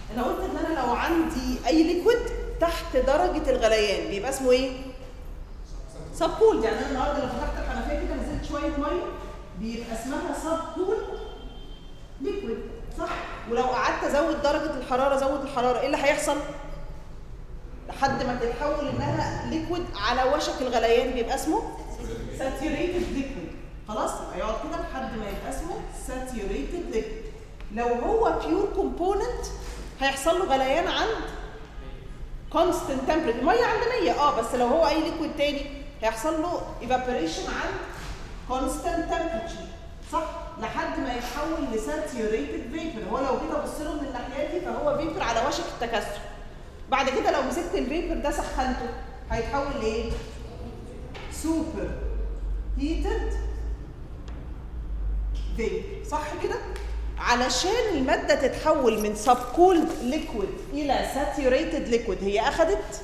انا قلت ان انا لو عندي اي ليكويد تحت درجه الغليان بيبقى اسمه ايه سب كول يعني انا النهارده لو فتحت الحنفيه كده نزلت شويه ميه بيبقى اسمها سب كول ليكويد صح ولو قعدت ازود درجه الحراره زود الحراره ايه اللي هيحصل لحد ما تتحول انها ليكويد على وشك الغليان بيبقى اسمه ساتيوريتد ليكويد خلاص يبقى يقعد كده لحد ما يبقى اسمه ساتيوريتد ليكويد لو هو بيور كومبوننت هيحصل له غليان عند كونستنت تمبريتشر الميه عند 100 اه بس لو هو اي ليكويد تاني هيحصل له ايفابوريشن عند كونستنت تمبريتشر صح لحد ما يتحول لساتيوريتد فيبر هو لو جيت ابص له من الناحيه دي فهو فيبر على وشك التكثر بعد كده لو مسكت الفيبر ده سخنته هيتحول لايه سوبر هيتد فيبر صح كده علشان الماده تتحول من سب كولد ليكويد الى ساتيوريتد ليكويد هي اخذت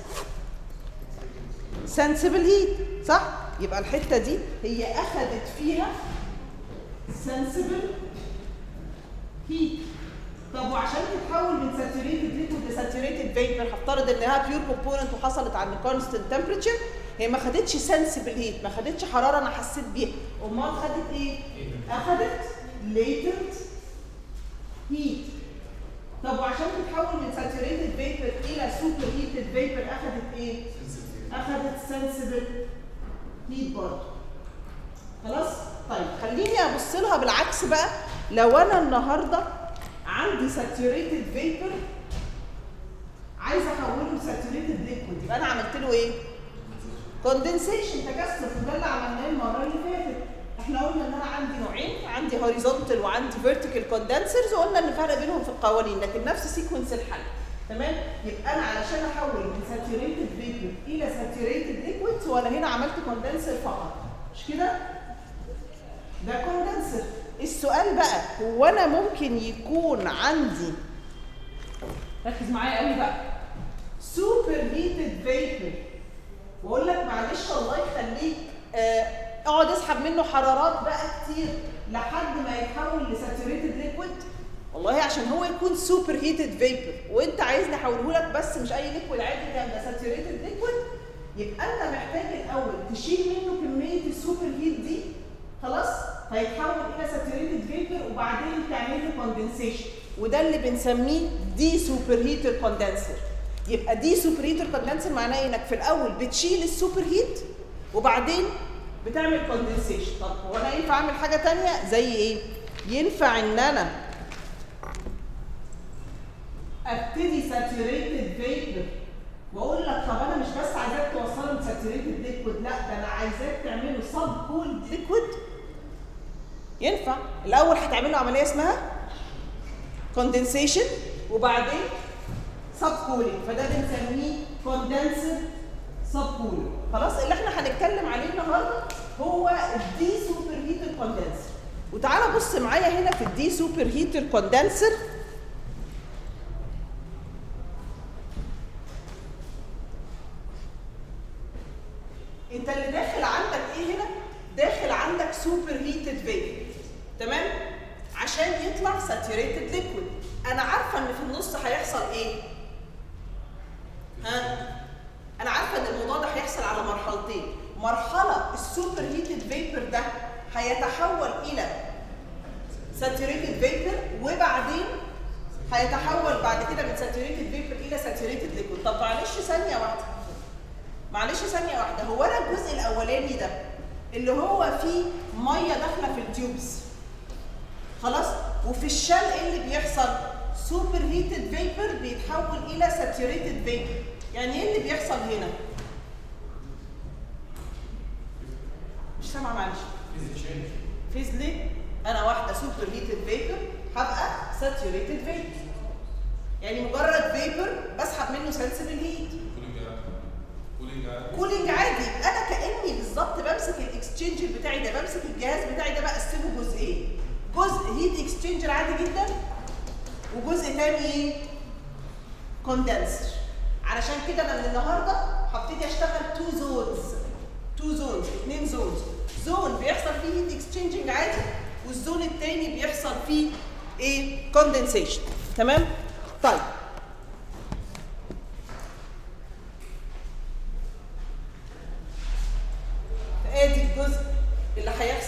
سنسبل هيت صح يبقى الحته دي هي اخذت فيها سنسبل هيت طب وعشان تتحول من ساتوريتد ليكويد لساتوريتد فيبر هفترض انها بيور كومبوننت وحصلت عند كونستنت تمبريتشر هي ما خدتش سنسبل هيت ما خدتش حراره انا حسيت بيها امال خدت ايه اخدت ليتنت هيت طب وعشان تتحول من ساتوريتد فيبر الى سوبر هيتد فيبر اخدت ايه اخدت سنسبل هيت برضه خلاص طيب خليني ابص لها بالعكس بقى لو انا النهارده عندي ساتوريتد فيبر عايزه احوله لساتوريتد ليكويد يبقى انا عملت له ايه كوندنسيشن تكثف وده اللي عملناه المره اللي فاتت احنا قلنا ان انا عندي نوعين عندي هوريزونتال وعندي فيرتيكال كوندنسرز وقلنا ان الفرق بينهم في القوانين لكن نفس سيكونس الحل تمام يبقى انا علشان احول من ساتوريتد فيبر الى ساتوريتد ليكويد وانا هنا عملت كوندنسر فقط مش كده ده كوندنسر السؤال بقى هو انا ممكن يكون عندي ركز معايا قوي بقى سوبر هيتد فيبر واقول لك معلش الله يخليك آه، اقعد اسحب منه حرارات بقى كتير لحد ما يتحول لساتوريتد ليكويد والله عشان هو يكون سوبر هيتد فيبر وانت عايزني احوله لك بس مش اي ليكويد عادي ده ده ساتوريتد ليكويد يبقى انت محتاج الاول تشيل منه كميه السوبر هيت دي خلاص هيتحول الى ساتوريتد فيبر وبعدين تعمل له كوندنسيشن وده اللي بنسميه دي سوبر هيتر كوندنسر يبقى دي سوبر هيتر كوندنسر معناه انك في الاول بتشيل السوبر هيت وبعدين بتعمل كوندنسيشن طب هو انا ينفع اعمل حاجه تانية زي ايه ينفع ان انا ابتدي ساتوريتد فيبر واقول لك طب انا مش بس عايزاك توصله لساتوريتد ليكويد لا ده انا عايزاك تعمله سب كولد ليكويد ينفع الاول هتعمل له عمليه اسمها كوندنسيشن وبعدين سب كولينج فده بنسميه كوندنسر سب كولينج خلاص اللي احنا هنتكلم عليه النهارده هو الدي سوبر هيتر كوندنسر وتعالى بص معايا هنا في الدي سوبر هيتر كوندنسر انت اللي داخل عندك ايه هنا داخل عندك سوبر هيتد فيبر تمام عشان يطلع ساتوريتد ليكويد انا عارفه ان في النص هيحصل ايه ها انا عارفه ان الموضوع ده هيحصل على مرحلتين مرحله السوبر هيتد فيبر ده هيتحول الى ساتوريتد فيبر وبعدين هيتحول بعد كده من ساتوريتد فيبر الى ساتوريتد ليكويد طب معلش ثانيه واحده معلش ثانيه واحده هو انا الجزء الاولاني ده اللي هو فيه ميه داخله في التيوبس خلاص وفي الشل ايه اللي بيحصل سوبر هيتد فيبر بيتحول الى ساتوريتد فيبر يعني ايه اللي بيحصل هنا مش سامعه معلش فيز ليه انا واحده سوبر هيتد فيبر هبقى ساتوريتد فيبر يعني مجرد فيبر بسحب منه سنسبل هيت كولينج عادي انا كاني بالظبط بمسك الاكسشينجر بتاعي ده بمسك الجهاز بتاعي ده بقسمه جزئين جزء هيت اكسشينجر عادي جدا وجزء تاني ايه كوندنسر علشان كده انا من النهارده هبتدي اشتغل تو زونز تو زونز اثنين زونز زون بيحصل فيه هيت اكسشينجنج عادي والزون التاني بيحصل فيه ايه كوندنسيشن تمام طيب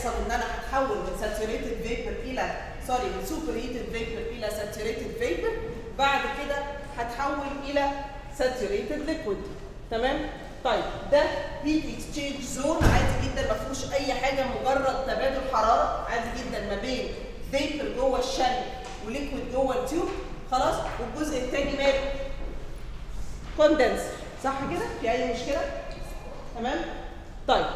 هيحصل ان انا هتحول من ساتوريتد فيبر الى سوري من سوبر هيتد فيبر الى ساتوريتد فيبر بعد كده هتحول الى ساتوريتد ليكويد تمام طيب ده هيت اكسشينج زون عادي جدا ما فيهوش اي حاجه مجرد تبادل حراره عادي جدا ما بين فيبر جوه الشل وليكويد جوه التيوب خلاص والجزء الثاني ماله كوندنس صح كده في اي مشكله تمام طيب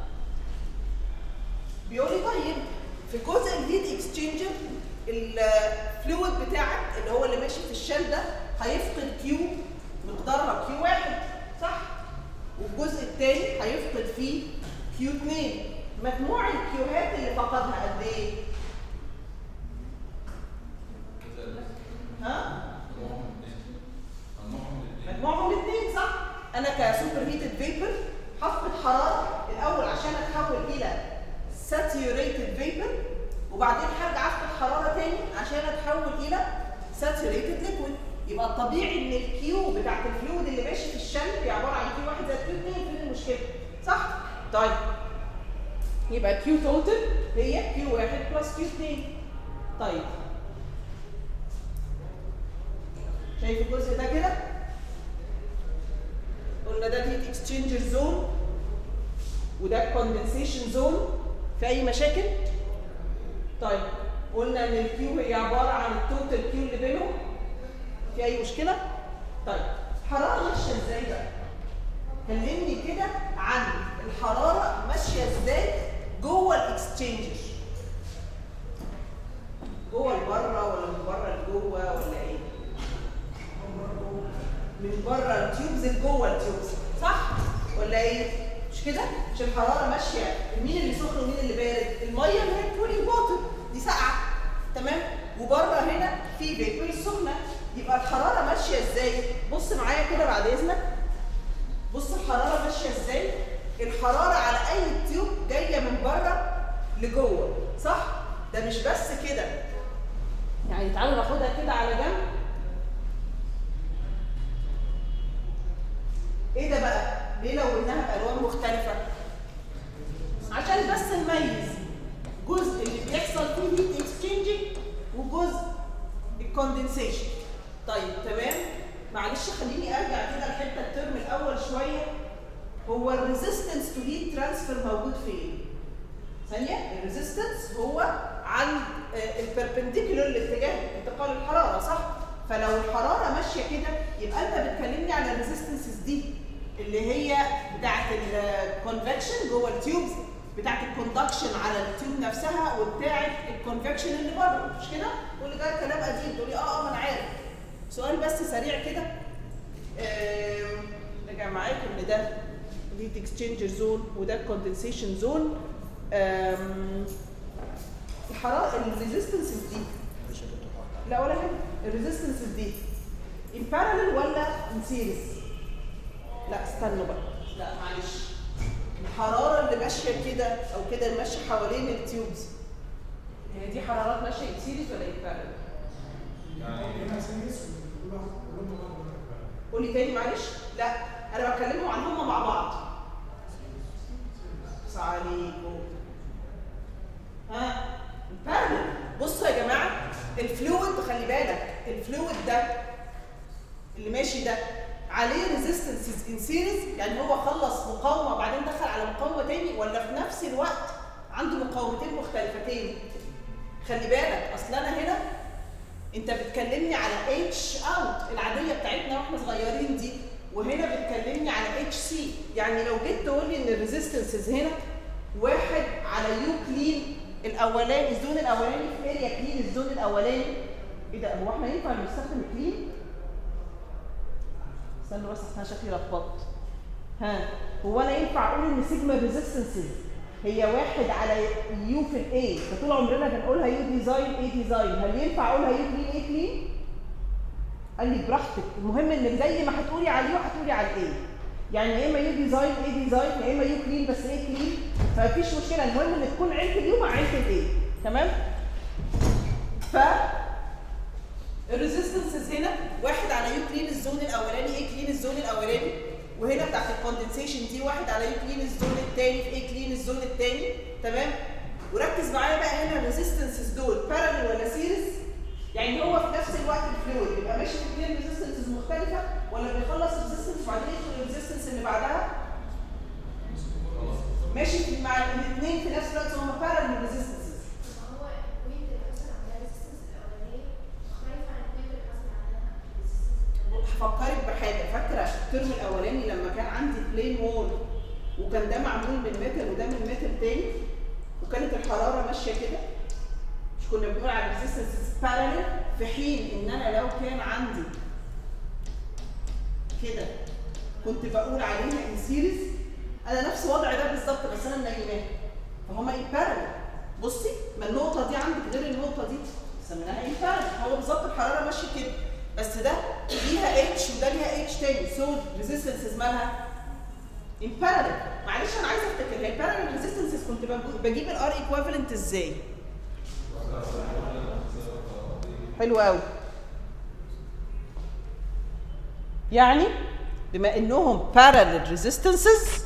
بيقول لي طيب في جزء الهيت اكسشينجر الفلويد بتاعك اللي هو اللي ماشي في الشل ده هيفقد كيو مقدارها كيو واحد صح والجزء الثاني هيفقد فيه كيو 2 مجموع الكيوهات اللي فقدها قد ايه؟ ها؟ مجموعهم الاثنين صح؟ انا كسوبر هيتد فيبر هفقد حراره الاول عشان اتحول الى ساتيوريتد فيبر وبعدين هرجع افقد حراره تاني عشان اتحول الى ساتيوريتد ليكويد يبقى الطبيعي ان الكيو بتاعت الفلويد اللي ماشي في الشل هي عباره عن كيو واحد زائد كيو 2 فين المشكله؟ صح؟ طيب يبقى كيو توتال هي كيو واحد بلس كيو 2 طيب شايف الجزء ده كده؟ قلنا ده الهيت اكسشينجر زون وده الكوندنسيشن زون في اي مشاكل؟ طيب قلنا ان الكيو هي عباره عن التوتال كيو اللي بينهم في اي مشكله؟ طيب الحراره ماشيه ازاي بقى؟ كلمني كده عن الحراره ماشيه ازاي جوه الاكسشينجر جوه لبره ولا من بره لجوه ولا ايه؟ من بره التيوبز لجوه التيوبز صح ولا ايه مش كده مش الحراره ماشيه مين اللي سخن ومين اللي بارد الميه اللي هي الكولينج ووتر دي ساقعه تمام وبره هنا في فيبر سخنه يبقى الحراره ماشيه ازاي بص معايا كده بعد اذنك بص الحراره ماشيه ازاي الحراره على اي تيوب جايه من بره لجوه صح ده مش بس كده يعني تعالوا ناخدها كده على جنب ايه ده بقى؟ ليه لوناها بالوان مختلفه؟ عشان بس نميز جزء اللي بيحصل فيه هيت اكسشينجنج وجزء الكوندنسيشن. طيب تمام؟ معلش خليني ارجع كده لحته الترم الاول شويه هو الريزيستنس تو هيت ترانسفير موجود فين؟ ثانيه الريزيستنس هو عند البربنديكولار لاتجاه انتقال الحراره صح؟ فلو الحراره ماشيه كده يبقى انت بتكلمني على الريزيستنسز دي اللي هي بتاعه الكونفكشن جوه التيوبز بتاعه الكوندكشن على التيوب نفسها وبتاعه الكونفكشن اللي بره مش كده؟ تقول لي ده كلام قديم تقول لي اه اه ما انا عارف سؤال بس سريع كده رجع معاك ان ده هيت اكسشينجر زون وده الكوندنسيشن زون الحراره الريزيستنسز دي لا ولا حاجه الريزيستنسز دي ان بارالل ولا ان سيريز لا استنوا بقى لا معلش الحراره اللي ماشيه كده او كده اللي ماشيه حوالين التيوبز هي دي حرارات ماشيه ان سيريز ولا ان بارالل قولي تاني معلش لا انا بكلمهم عنهم مع بعض بس عليكم ها بارالل بصوا يا جماعه الفلويد خلي بالك الفلويد ده اللي ماشي ده عليه ريزيستنسز ان سيريز يعني هو خلص مقاومه وبعدين دخل على مقاومه تاني ولا في نفس الوقت عنده مقاومتين مختلفتين خلي بالك اصل انا هنا انت بتكلمني على اتش اوت العاديه بتاعتنا واحنا صغيرين دي وهنا بتكلمني على اتش سي يعني لو جيت تقول لي ان الريزيستنسز هنا واحد على يو كلين الاولاني الزون الاولاني في اريا كلين الزون الاولاني ايه ده هو احنا ينفع نستخدم كلين استنوا بس انا شكلي لخبطت ها هو انا ينفع اقول ان سيجما ريزيستنسز هي واحد على يو في الاي فطول عمرنا بنقولها يو ديزاين اي ديزاين هل ينفع اقولها يو كلين اي كلين قال لي براحتك المهم انك زي ما هتقولي على اليو هتقولي على الاي يعني يا اما يو ديزاين اي ديزاين يا اما يو كلين بس ايه كلين فمفيش مشكله المهم ان تكون عيله اليو مع عيله الاي تمام ف الريزيستنسز هنا واحد على يو كلين الزون الاولاني اي كلين الزون الاولاني وهنا بتاعت الكوندنسيشن دي واحد على يو كلين الزون الثاني في اي كلين الزون الثاني تمام وركز معايا بقى هنا الريزيستنسز دول بارالل ولا سيريز يعني هو في نفس الوقت الفلويد يبقى ماشي في اثنين ريزيستنسز مختلفه ولا بيخلص ريزيستنس وبعدين يدخل الريزيستنس اللي بعدها ماشي في- مع الاثنين في نفس الوقت هم بارالل ريزيستنسز ما هو وين اللي حصل عندها resistance الأولانية مختلفة عن الوين اللي حصل عندها resistance التانية. هفكرك بحاجه فاكره الترم الاولاني لما كان عندي بلين وول وكان ده معمول من ميتال وده من ميتال تاني وكانت الحراره ماشيه كده مش كنا بنقول على الريزيستنس بارالل في حين ان انا لو كان عندي كده كنت بقول عليها ان سيريز انا نفس وضعي ده بالظبط بس انا منيماها فهما ايه بارالل بصي ما النقطه دي عندك غير النقطه دي سميناها ايه بارالل هو بالظبط الحراره ماشيه كده بس ده ليها اتش وده ليها اتش تاني سو ريزيستنسز مالها ان بارالل معلش انا عايزه افتكر هي البارالل ريزيستنسز كنت بج- بجيب الار ايكويفالنت ازاي حلو قوي يعني بما انهم parallel resistances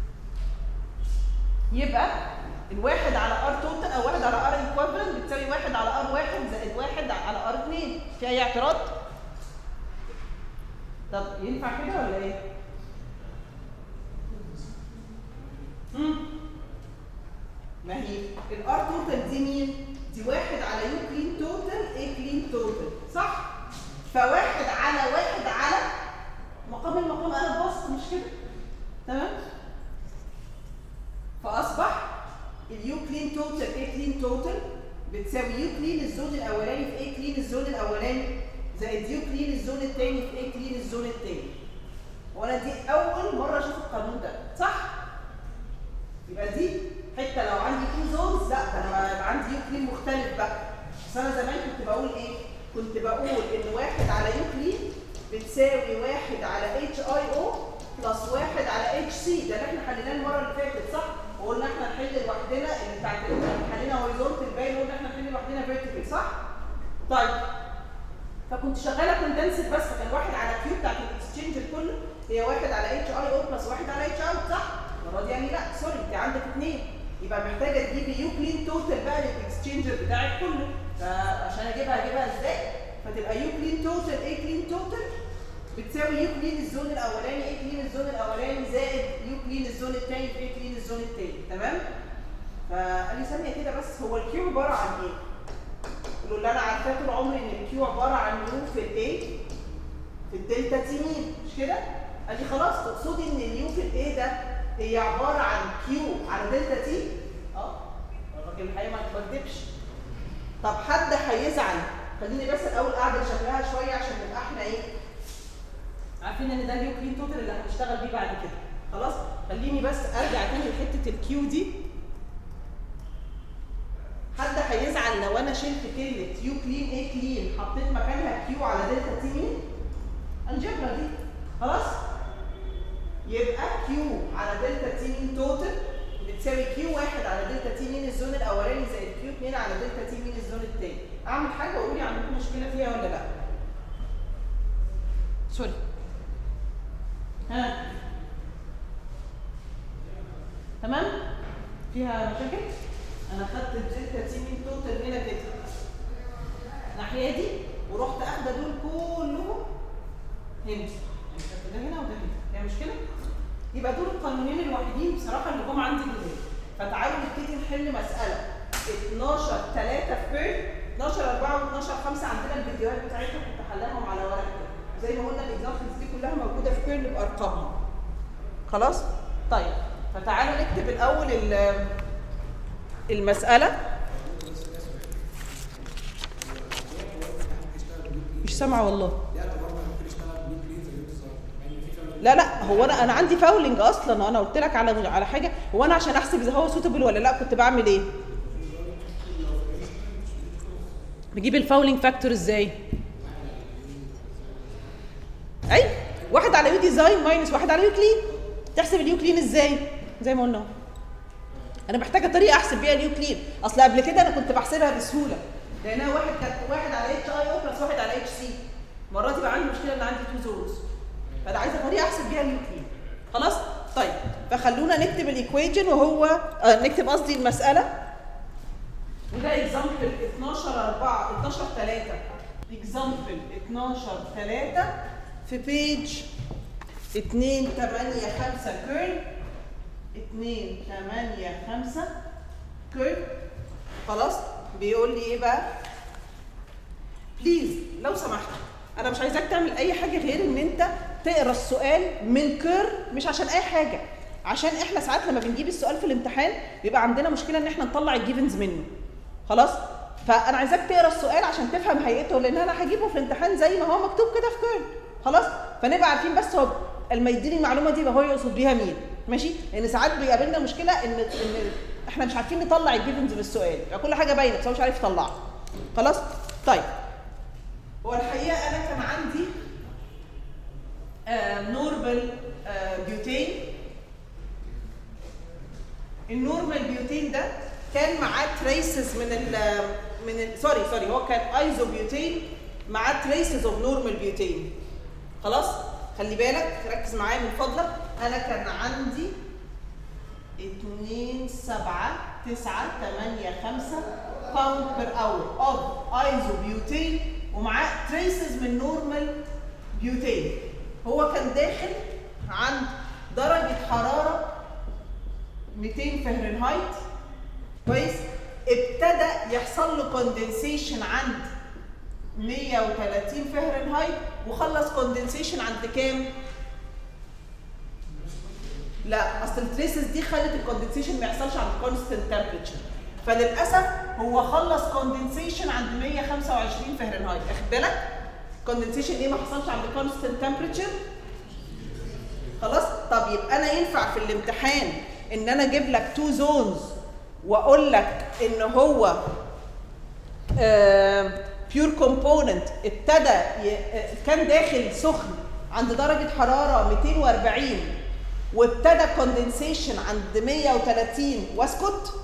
يبقى الواحد على ار توتال او واحد على ار ايكويفالنت بتساوي واحد على ار واحد زائد واحد على ار اتنين في اي اعتراض؟ طب ينفع كده ولا ايه؟ مم. ما هي الار توتال دي مين؟ دي واحد على يو كلين توتال اي كلين توتال صح؟ فواحد على واحد على مقام المقام انا بسط مش كده؟ تمام؟ فاصبح اليو كلين توتال اي كلين توتال بتساوي يو كلين الزون الاولاني في اي كلين الزون الاولاني زائد يو كلين الزون الثاني في اي كلين الزون الثاني وانا دي اول مره اشوف القانون ده صح يبقى دي حته لو عندي تو زونز لا ده انا يبقى عندي يو كلين مختلف بقى بس انا زمان كنت بقول ايه كنت بقول ان واحد على يو كلين بتساوي واحد على اتش اي او بلس واحد على اتش سي ده اللي احنا حليناه المره اللي فاتت صح وقلنا احنا نحل لوحدنا اللي بتاعت اللي حلينا هوريزونتال باين قلنا احنا نحل لوحدنا فيرتيكال صح طيب فكنت شغاله كوندنسد بس فكان واحد على كيو بتاعت الاكسشينج كله هي واحد على اتش اي او بلس واحد على اتش اوت صح؟ المره دي يعني لا سوري انت عندك اثنين يبقى محتاجه تجيبي يو كلين توتال بقى للاكسشينجر بتاعك كله فعشان اجيبها اجيبها ازاي؟ فتبقى يو كلين توتال اي كلين توتال بتساوي يو كلين الزون الاولاني اي كلين الزون الاولاني زائد يو كلين الزون الثاني في اي كلين الزون الثاني تمام؟ فقال لي ثانيه كده بس هو الكيو عباره عن ايه؟ قالوا اللي انا عارفاه طول عمري ان الكيو عباره عن يو في الاي في الدلتا تي مين مش كده؟ قال لي خلاص تقصدي ان اليو في الاي ده هي عباره عن كيو على دلتا تي؟ اه الراجل الحقيقه ما بكدبش طب حد هيزعل خليني بس الاول اعدل شكلها شويه عشان نبقى احنا ايه؟ عارفين ان ده اليو كلين توتال اللي هنشتغل بيه بعد كده خلاص؟ خليني بس ارجع تاني لحته الكيو دي حد هيزعل لو انا شلت كلمه يو كلين اي كلين حطيت مكانها كيو على دلتا تي مين؟ الجبرة دي خلاص؟ يبقى كيو على دلتا تي مين توتال بتساوي كيو واحد على دلتا تي مين الزون الاولاني زائد كيو 2 على دلتا تي مين الزون الثاني اعمل حاجه وقولي عندكم مشكله فيها ولا لا سوري ها تمام فيها مشاكل انا خدت الدلتا تي مين توتال هنا كده الناحيه دي ورحت اخده دول كلهم هنا يعني خدت ده هنا وده هنا فيها مشكله يبقى دول القانونين الوحيدين بصراحه اللي جم عندي جداد فتعالوا نبتدي نحل مساله 12 3 في بيرن 12 4 و12 5 عندنا الفيديوهات بتاعتها كنت حلاهم على ورق كده زي ما قلنا الاكزامبلز دي كلها موجوده في بيرن بارقامها خلاص طيب فتعالوا نكتب الاول ال- المساله مش سامعه والله لا لا هو انا انا عندي فاولنج اصلا انا قلت لك على على حاجه هو انا عشان احسب اذا هو سوتبل ولا لا كنت بعمل ايه بجيب الفاولنج فاكتور ازاي اي واحد على يو ديزاين ماينس واحد على يو كلين تحسب اليو كلين ازاي زي ما قلنا اهو. انا محتاجه طريقه احسب بيها اليو كلين اصل قبل كده انا كنت بحسبها بسهوله لانها واحد كانت واحد على اتش اي او بلس واحد على اتش سي مرات يبقى عندي مشكله ان عندي تو زونز فانا عايزه طريقه احسب بيها اليو كلين خلاص طيب فخلونا نكتب الايكويجن وهو آه نكتب قصدي المساله اكزامبل 12 4 12 3 اكزامبل 12 3 في بيج 2 8 5 كيرل 2 8 5 كيرل خلاص بيقول لي ايه بقى بليز لو سمحت انا مش عايزاك تعمل اي حاجه غير ان انت تقرا السؤال من كير مش عشان اي حاجه عشان احنا ساعات لما بنجيب السؤال في الامتحان بيبقى عندنا مشكله ان احنا نطلع الجيفنز منه خلاص فانا عايزاك تقرا السؤال عشان تفهم هيئته لان انا هجيبه في الامتحان زي ما هو مكتوب كده في كير خلاص فنبقى عارفين بس هو لما يديني المعلومه دي يبقى هو يقصد بيها مين ماشي لان ساعات بيقابلنا مشكله ان ان احنا مش عارفين نطلع الجيفنز بالسؤال يعني كل حاجه باينه بس هو مش عارف يطلعها خلاص طيب هو الحقيقه انا كان عندي نورمال بيوتين النورمال بيوتين ده كان معاه تريسز من ال من ال سوري سوري هو كان ايزو بيوتين معاه تريسز اوف نورمال بيوتين خلاص خلي بالك ركز معايا من فضلك انا كان عندي 2 7 9 8 5 باوند بير اور اوف ايزو بيوتين ومعاه تريسز من نورمال بيوتين هو كان داخل عند درجة حرارة 200 فهرنهايت كويس ابتدى يحصل له كوندنسيشن عند 130 فهرنهايت وخلص كوندنسيشن عند كام؟ لا اصل التريسز دي خلت الكوندنسيشن ما يحصلش عند كونستنت تمبريتشر فللاسف هو خلص كوندنسيشن عند 125 فهرنهايت اخد بالك؟ كوندنسيشن ليه ما حصلش عند كونستنت تمبريتشر؟ خلاص؟ طب يبقى انا ينفع في الامتحان ان انا اجيب لك تو زونز واقول لك ان هو بيور كومبوننت ابتدى ي... كان داخل سخن عند درجه حراره 240 وابتدى كوندنسيشن عند 130 واسكت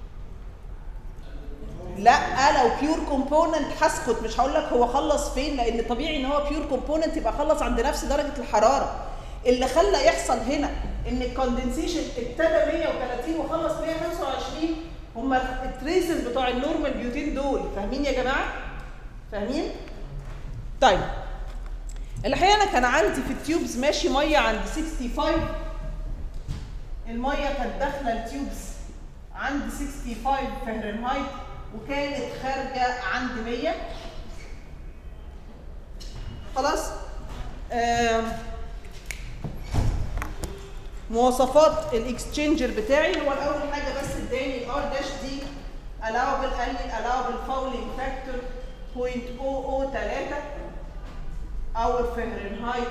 لا لو بيور كومبوننت هسكت مش هقول لك هو خلص فين لان طبيعي ان هو بيور كومبوننت يبقى خلص عند نفس درجه الحراره اللي خلى يحصل هنا ان الكوندنسيشن ابتدى 130 وخلص 125 هم التريسز بتوع النورمال بيوتين دول فاهمين يا جماعه فاهمين طيب الحقيقه انا كان عندي في التيوبز ماشي ميه عند 65 الميه كانت داخله التيوبز عند 65 فهرنهايت وكانت خارجه عند 100 خلاص آه مواصفات الاكسشينجر بتاعي هو الاول حاجه بس اداني الار داش دي allowable قال لي allowable fouling factor 0.003 اور فهرنهايت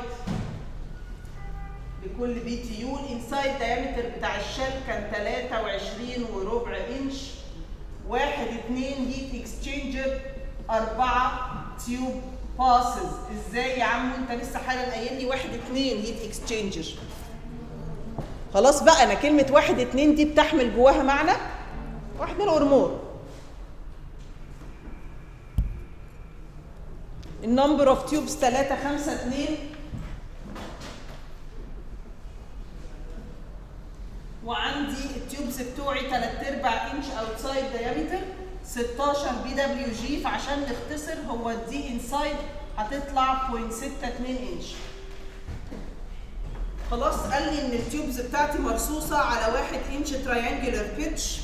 لكل بي تي يو الانسايد دايمتر بتاع الشل كان 23 وربع انش واحد اتنين هيت اكسشينجر أربعة تيوب باسز ازاي يا عم انت لسه حالا قايل لي واحد اتنين هيت اكسشينجر خلاص بقى انا كلمه واحد اتنين دي بتحمل جواها معنى واحد من الهرمون النمبر اوف تيوبس 3 5 2 وعندي التيوبس بتوعي 3 ارباع انش اوتسايد دايمتر 16 بي دبليو جي فعشان نختصر هو دي انسايد هتطلع 0.62 انش خلاص قال لي ان التيوبز بتاعتي مرصوصه على 1 انش تراينجلر بيتش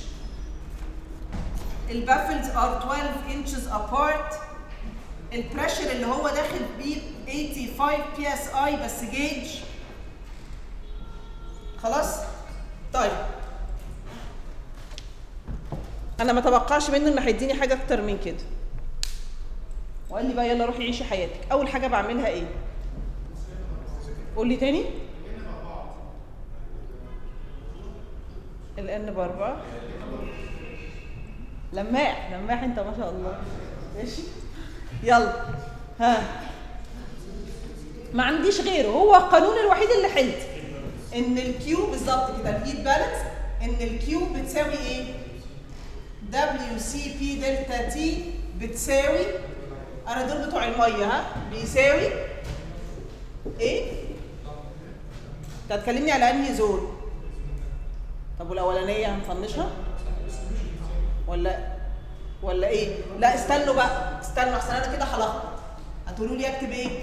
البافلز ار 12 انشز ابارت البريشر اللي هو داخل بيه 85 بي اس اي بس جيج خلاص طيب انا ما توقعش منه انه هيديني حاجه اكتر من كده وقال لي بقى يلا روحي عيشي حياتك اول حاجه بعملها ايه قول لي تاني الان باربعة لماح لماح انت ما شاء الله ماشي يلا ها ما عنديش غيره هو القانون الوحيد اللي حلت ان الكيو بالظبط كده الهيت بالانس ان الكيو بتساوي ايه دبليو سي بي دلتا تي بتساوي انا دول بتوع الميه ها بيساوي ايه انت هتكلمني على انهي زون طب والاولانيه هنفنشها ولا ولا ايه لا استنوا بقى استنوا احسن انا كده هلخبط هتقولوا لي اكتب ايه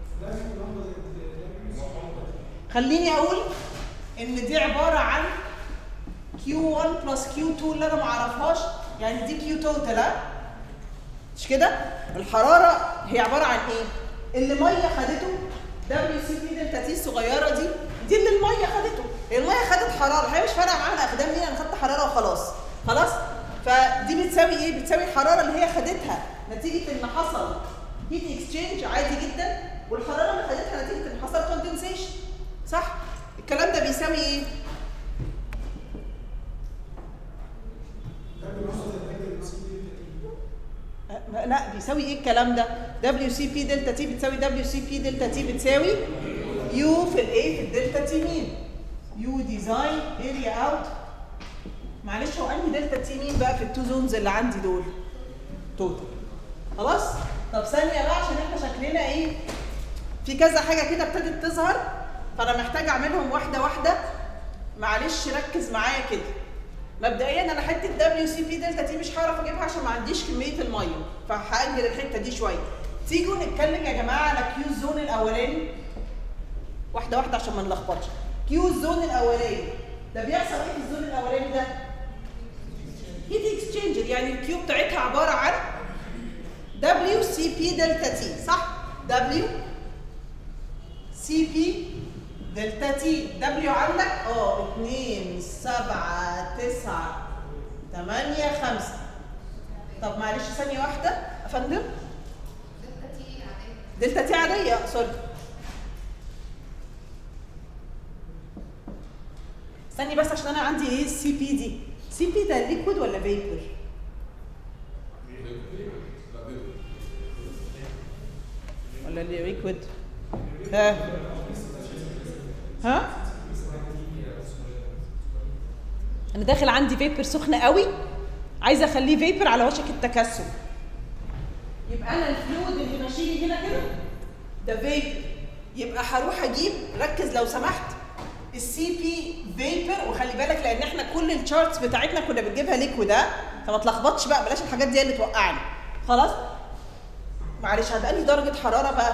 خليني اقول ان دي عباره عن Q1 بلس Q2 اللي انا ما اعرفهاش يعني دي Q توتال ها مش كده الحراره هي عباره عن ايه اللي ميه خدته دبليو سي بي دلتا تي الصغيره دي دي اللي الميه خدته الميه خدت حراره هي مش فارقه معاها الاقدام دي انا خدت حراره وخلاص خلاص فدي بتساوي ايه بتساوي الحراره اللي هي خدتها نتيجه ان حصل هيت اكسشينج عادي جدا والحراره اللي خدتها نتيجه ان حصل كوندنسيشن صح الكلام ده بيساوي ايه أه، لا بيساوي ايه الكلام ده دبليو سي بي دلتا تي بتساوي دبليو سي بي دلتا تي بتساوي يو في الايه في الدلتا تي مين يو ديزاين اريا اوت معلش هو انهي دلتا تي مين بقى في التو زونز اللي عندي دول توتال خلاص طب ثانيه بقى عشان احنا شكلنا ايه في كذا حاجه كده ابتدت تظهر فانا محتاج اعملهم واحده واحده معلش ركز معايا كده مبدئيا انا حته دبليو سي بي دلتا تي مش هعرف اجيبها عشان ما عنديش كميه الميه فهاجل الحته دي شويه تيجوا نتكلم يا جماعه على كيو الزون الاولاني واحده واحده عشان ما نلخبطش كيو الزون الاولاني ده بيحصل ايه في الزون الاولاني ده هيت اكسشينجر يعني الكيو بتاعتها عباره عن دبليو سي بي دلتا تي صح دبليو سي بي دلتا تي دبليو عندك اه 2 7 9 8 5 طب معلش ثانية واحدة يا فندم دلتا تي عادية سوري استني بس عشان انا عندي ايه السي بي دي سي بي ده ليكويد ولا فيبر؟ ولا اللي ليكويد؟ ها ها انا داخل عندي فيبر سخنه قوي عايزه اخليه فيبر على وشك التكثف يبقى انا الفلويد اللي ماشي لي هنا كده ده فيبر يبقى هروح اجيب ركز لو سمحت السي بي فيبر وخلي بالك لان احنا كل الشارتس بتاعتنا كنا بنجيبها ليكويد ها فما تلخبطش بقى بلاش الحاجات دي اللي توقعني خلاص معلش هتبقى لي درجه حراره بقى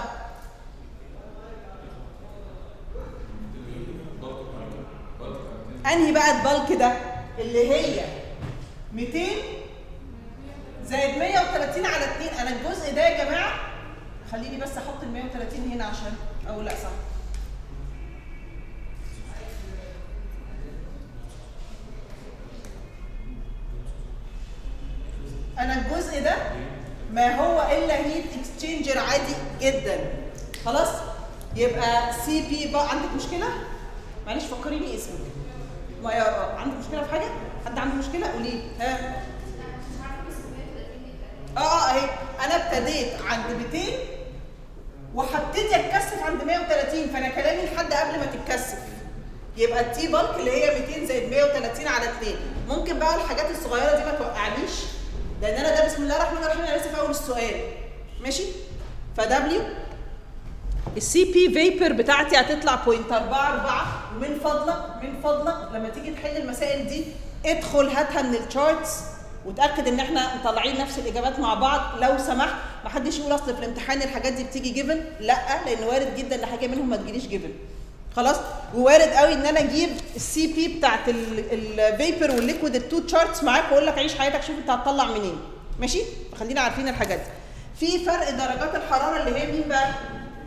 انهي بقى البلك ده اللي هي 200 زائد 130 على 2 انا الجزء ده يا جماعه خليني بس احط ال 130 هنا عشان او لا صح انا الجزء ده ما هو الا هيت اكسشينجر عادي جدا خلاص يبقى سي بي بقى عندك مشكله معلش فكريني اسمك ما يا عندك مشكله في حاجه حد عنده مشكله قولي لي. ها اه اه اهي انا ابتديت عند 200 وهبتدي اتكثف عند 130 فانا كلامي لحد قبل ما تتكثف يبقى التي بالك اللي هي 200 زائد 130 على 2 ممكن بقى الحاجات الصغيره دي ما توقعنيش لان انا ده بسم الله الرحمن الرحيم انا لسه في اول السؤال ماشي فدبليو السي بي فيبر بتاعتي هتطلع بوينت 4 4 ومن فضلك من فضلك لما تيجي تحل المسائل دي ادخل هاتها من الشارتس وتاكد ان احنا مطلعين نفس الاجابات مع بعض لو سمحت ما حدش يقول اصل في الامتحان الحاجات دي بتيجي جيفن لا لان وارد جدا ان حاجه منهم ما تجيليش جيفن خلاص ووارد قوي ان انا اجيب السي بي بتاعت الفيبر والليكويد التو تشارتس معاك واقول لك عيش حياتك شوف انت هتطلع منين ماشي فخلينا عارفين الحاجات دي في فرق درجات الحراره اللي هي مين بقى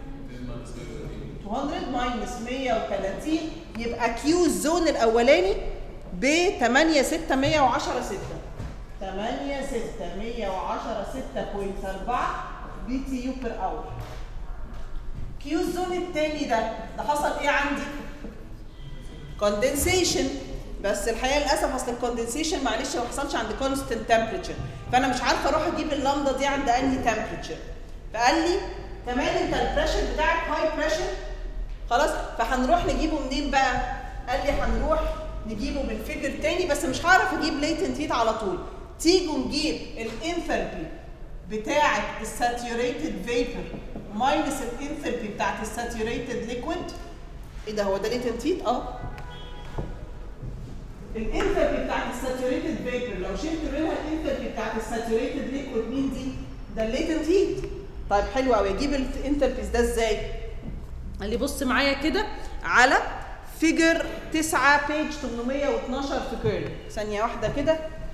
200 ماينس 130 يبقى كيو الزون الاولاني ب 8 6 110 6 8 6 110 6.4 بي تي يو بير اور كيو الزون الثاني ده ده حصل ايه عندي؟ كوندنسيشن بس الحقيقه للاسف اصل الكوندنسيشن معلش ما حصلش عند كونستنت تمبريتشر فانا مش عارفه اروح اجيب اللامدا دي عند انهي تمبريتشر فقال لي كمان انت البريشر بتاعك هاي بريشر خلاص فهنروح نجيبه منين بقى؟ قال لي هنروح نجيبه من فيجر تاني بس مش هعرف اجيب ليتنت هيت على طول تيجوا نجيب الانثالبي بتاعه الساتيوريتد فيبر ماينس الانثالبي بتاعه الساتيوريتد ليكويد ايه ده هو ده ليتنت هيت اه الانثالبي بتاعت الساتوريتد فيبر لو شلت منها الانثالبي بتاعت الساتوريتد ليكويد مين دي؟ ده الليتنت هيت طيب حلو قوي اجيب الانثالبيز ده ازاي؟ قال لي بص معايا كده على فيجر 9 بيج 812 في كيرن ثانية واحدة كده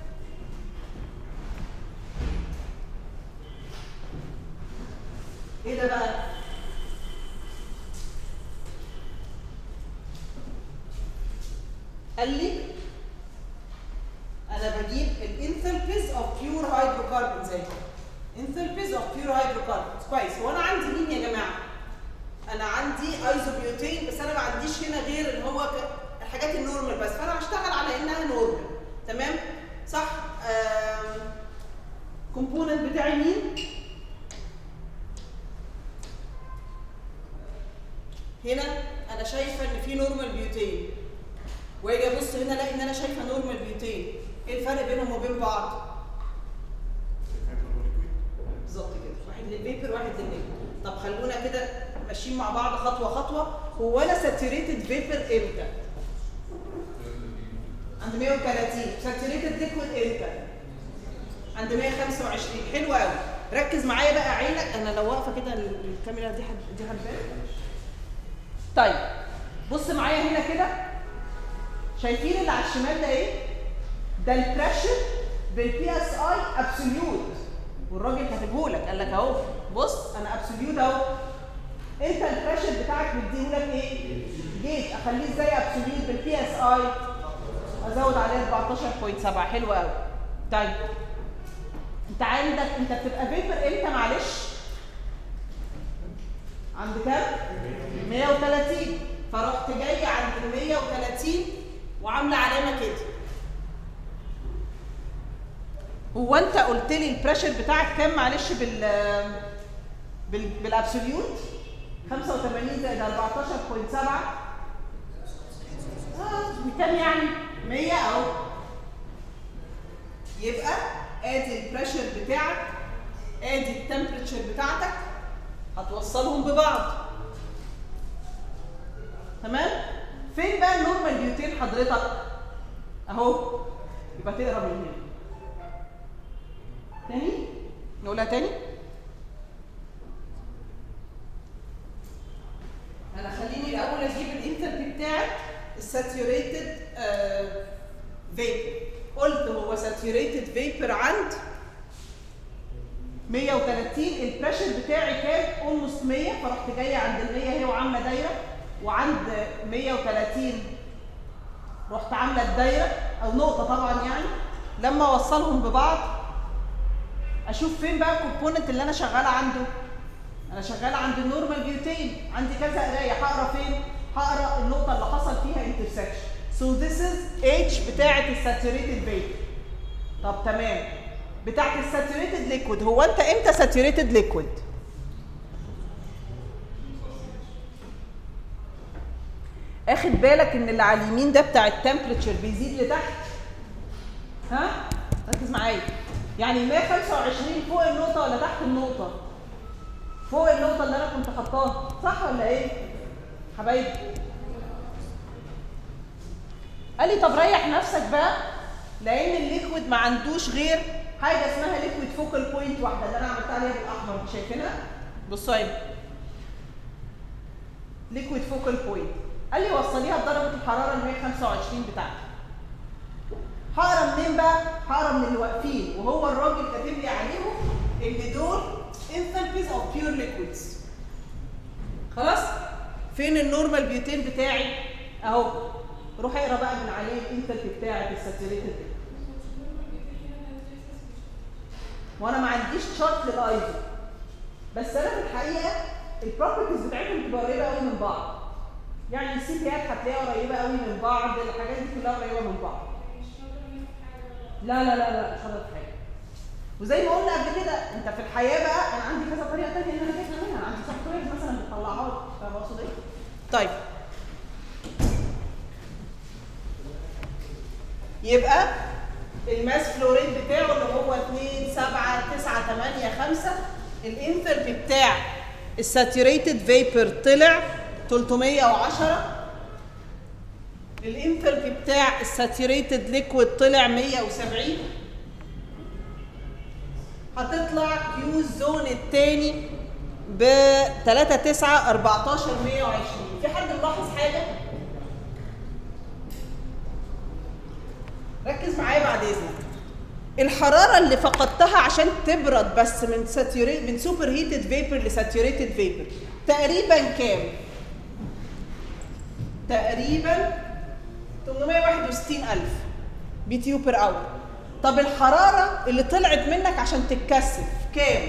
ايه ده بقى؟ قال لي انا بجيب الانثالبيز اوف بيور هيدروكربونز اهي انثالبيز اوف بيور هيدروكربونز كويس هو انا عندي مين يا جماعه؟ انا عندي ايزوبيوتين بس انا ما عنديش هنا غير ان هو ك- الحاجات النورمال بس فانا هشتغل على انها نورمال تمام؟ صح؟ كومبوننت بتاعي مين؟ هنا انا شايفه ان في نورمال بيوتين واجي ابص هنا الاقي ان انا شايفه نورمال بيوتين ايه الفرق بينهم وبين بعض بالظبط كده واحد للفيبر واحد للليكويد طب خلونا كده ماشيين مع بعض خطوه خطوه هو انا ساتوريتد فيبر امتى عند 130 ساتوريتد ليكويد امتى عند 125 حلو قوي ركز معايا بقى عينك انا لو واقفه كده الكاميرا دي حد دي هتبان طيب بص معايا هنا كده شايفين اللي على الشمال ده ايه؟ ده البريشر بالبي اس اي ابسوليوت والراجل كاتبهولك قال لك اهو بص انا ابسوليوت اهو انت البريشر بتاعك مديهولك ايه؟ جيت اخليه ازاي ابسوليوت بالبي اس اي ازود عليه 14.7 حلو قوي طيب انت عندك انت بتبقى فيبر امتى معلش؟ عند كام؟ 130 فرحت جايه عند ال 130 وعامله علامه كده هو انت قلت لي البريشر بتاعك كام معلش بال بال بالابسوليوت 85 زائد 14.7 اه بكام يعني 100 اهو يبقى ادي البريشر بتاعك ادي التمبريتشر بتاعتك هتوصلهم ببعض تمام فين بقى النورمال بيوتين حضرتك اهو يبقى تقرا من هنا تاني نقولها تاني انا خليني الاول اجيب الانتربي بتاعك الساتيوريتد فيبر قلت هو ساتيوريتد فيبر عند 130 البريشر بتاعي كام اولموست 100 فرحت جايه عند ال 100 اهي وعامله دايره وعند 130 رحت عامله الدايره او نقطه طبعا يعني لما اوصلهم ببعض اشوف فين بقى الكومبوننت اللي انا شغاله عنده انا شغاله عند النورمال بيوتين عندي كذا قرايه هقرا فين هقرا النقطه اللي حصل فيها انترسكشن سو ذس از اتش بتاعه الساتوريتد فيبر طب تمام بتاعه الساتوريتد ليكويد هو انت امتى ساتوريتد ليكويد اخد بالك ان اللي على اليمين ده بتاع التمبريتشر بيزيد لتحت ها ركز معايا يعني 125 فوق النقطه ولا تحت النقطه فوق النقطه اللي انا كنت حطاها صح ولا ايه حبايبي قال لي طب ريح نفسك بقى لان الليكويد ما عندوش غير حاجه اسمها ليكويد فوكال بوينت واحده اللي انا عملت عليها بالاحمر دي شايفينها بصوا اهي ليكويد فوكال بوينت قال لي وصليها بدرجه الحراره ال 125 بتاعتي هقرا منين بقى؟ هقرا من اللي واقفين وهو الراجل كاتب لي عليهم ان دول انثالبيز اوف بيور ليكويدز خلاص؟ فين النورمال بيوتين بتاعي؟ اهو روح اقرا بقى من عليه الانثالبي بتاعك الساتوريتد وانا ما عنديش شارت للايزو بس انا في الحقيقه البروبرتيز بتاعتهم بتبقى قريبه قوي من بعض يعني السي بيات هتلاقيها قريبه قوي من بعض الحاجات دي كلها قريبه من بعض لا لا لا لا مش هقدر في حاجه وزي ما قلنا قبل كده انت في الحياه بقى انا عندي كذا طريقه ثانيه ان انا جايبها منها عندي سوفت وير مثلا بتطلعها لي فاهم اقصد ايه؟ طيب يبقى الماس فلوريد بتاعه اللي هو 2 7 9 8 5 الانثربي بتاع الساتوريتد فيبر طلع 310 الانثالبي بتاع الساتوريتد ليكويد طلع 170 هتطلع كيو زون التاني ب 3 9 14 120 في حد ملاحظ حاجه؟ ركز معايا بعد اذنك الحراره اللي فقدتها عشان تبرد بس من ساتوريت من سوبر هيتد فيبر لساتوريتد فيبر تقريبا كام؟ تقريبا 861000 بي تي يو بير اور طب الحراره اللي طلعت منك عشان تتكثف كام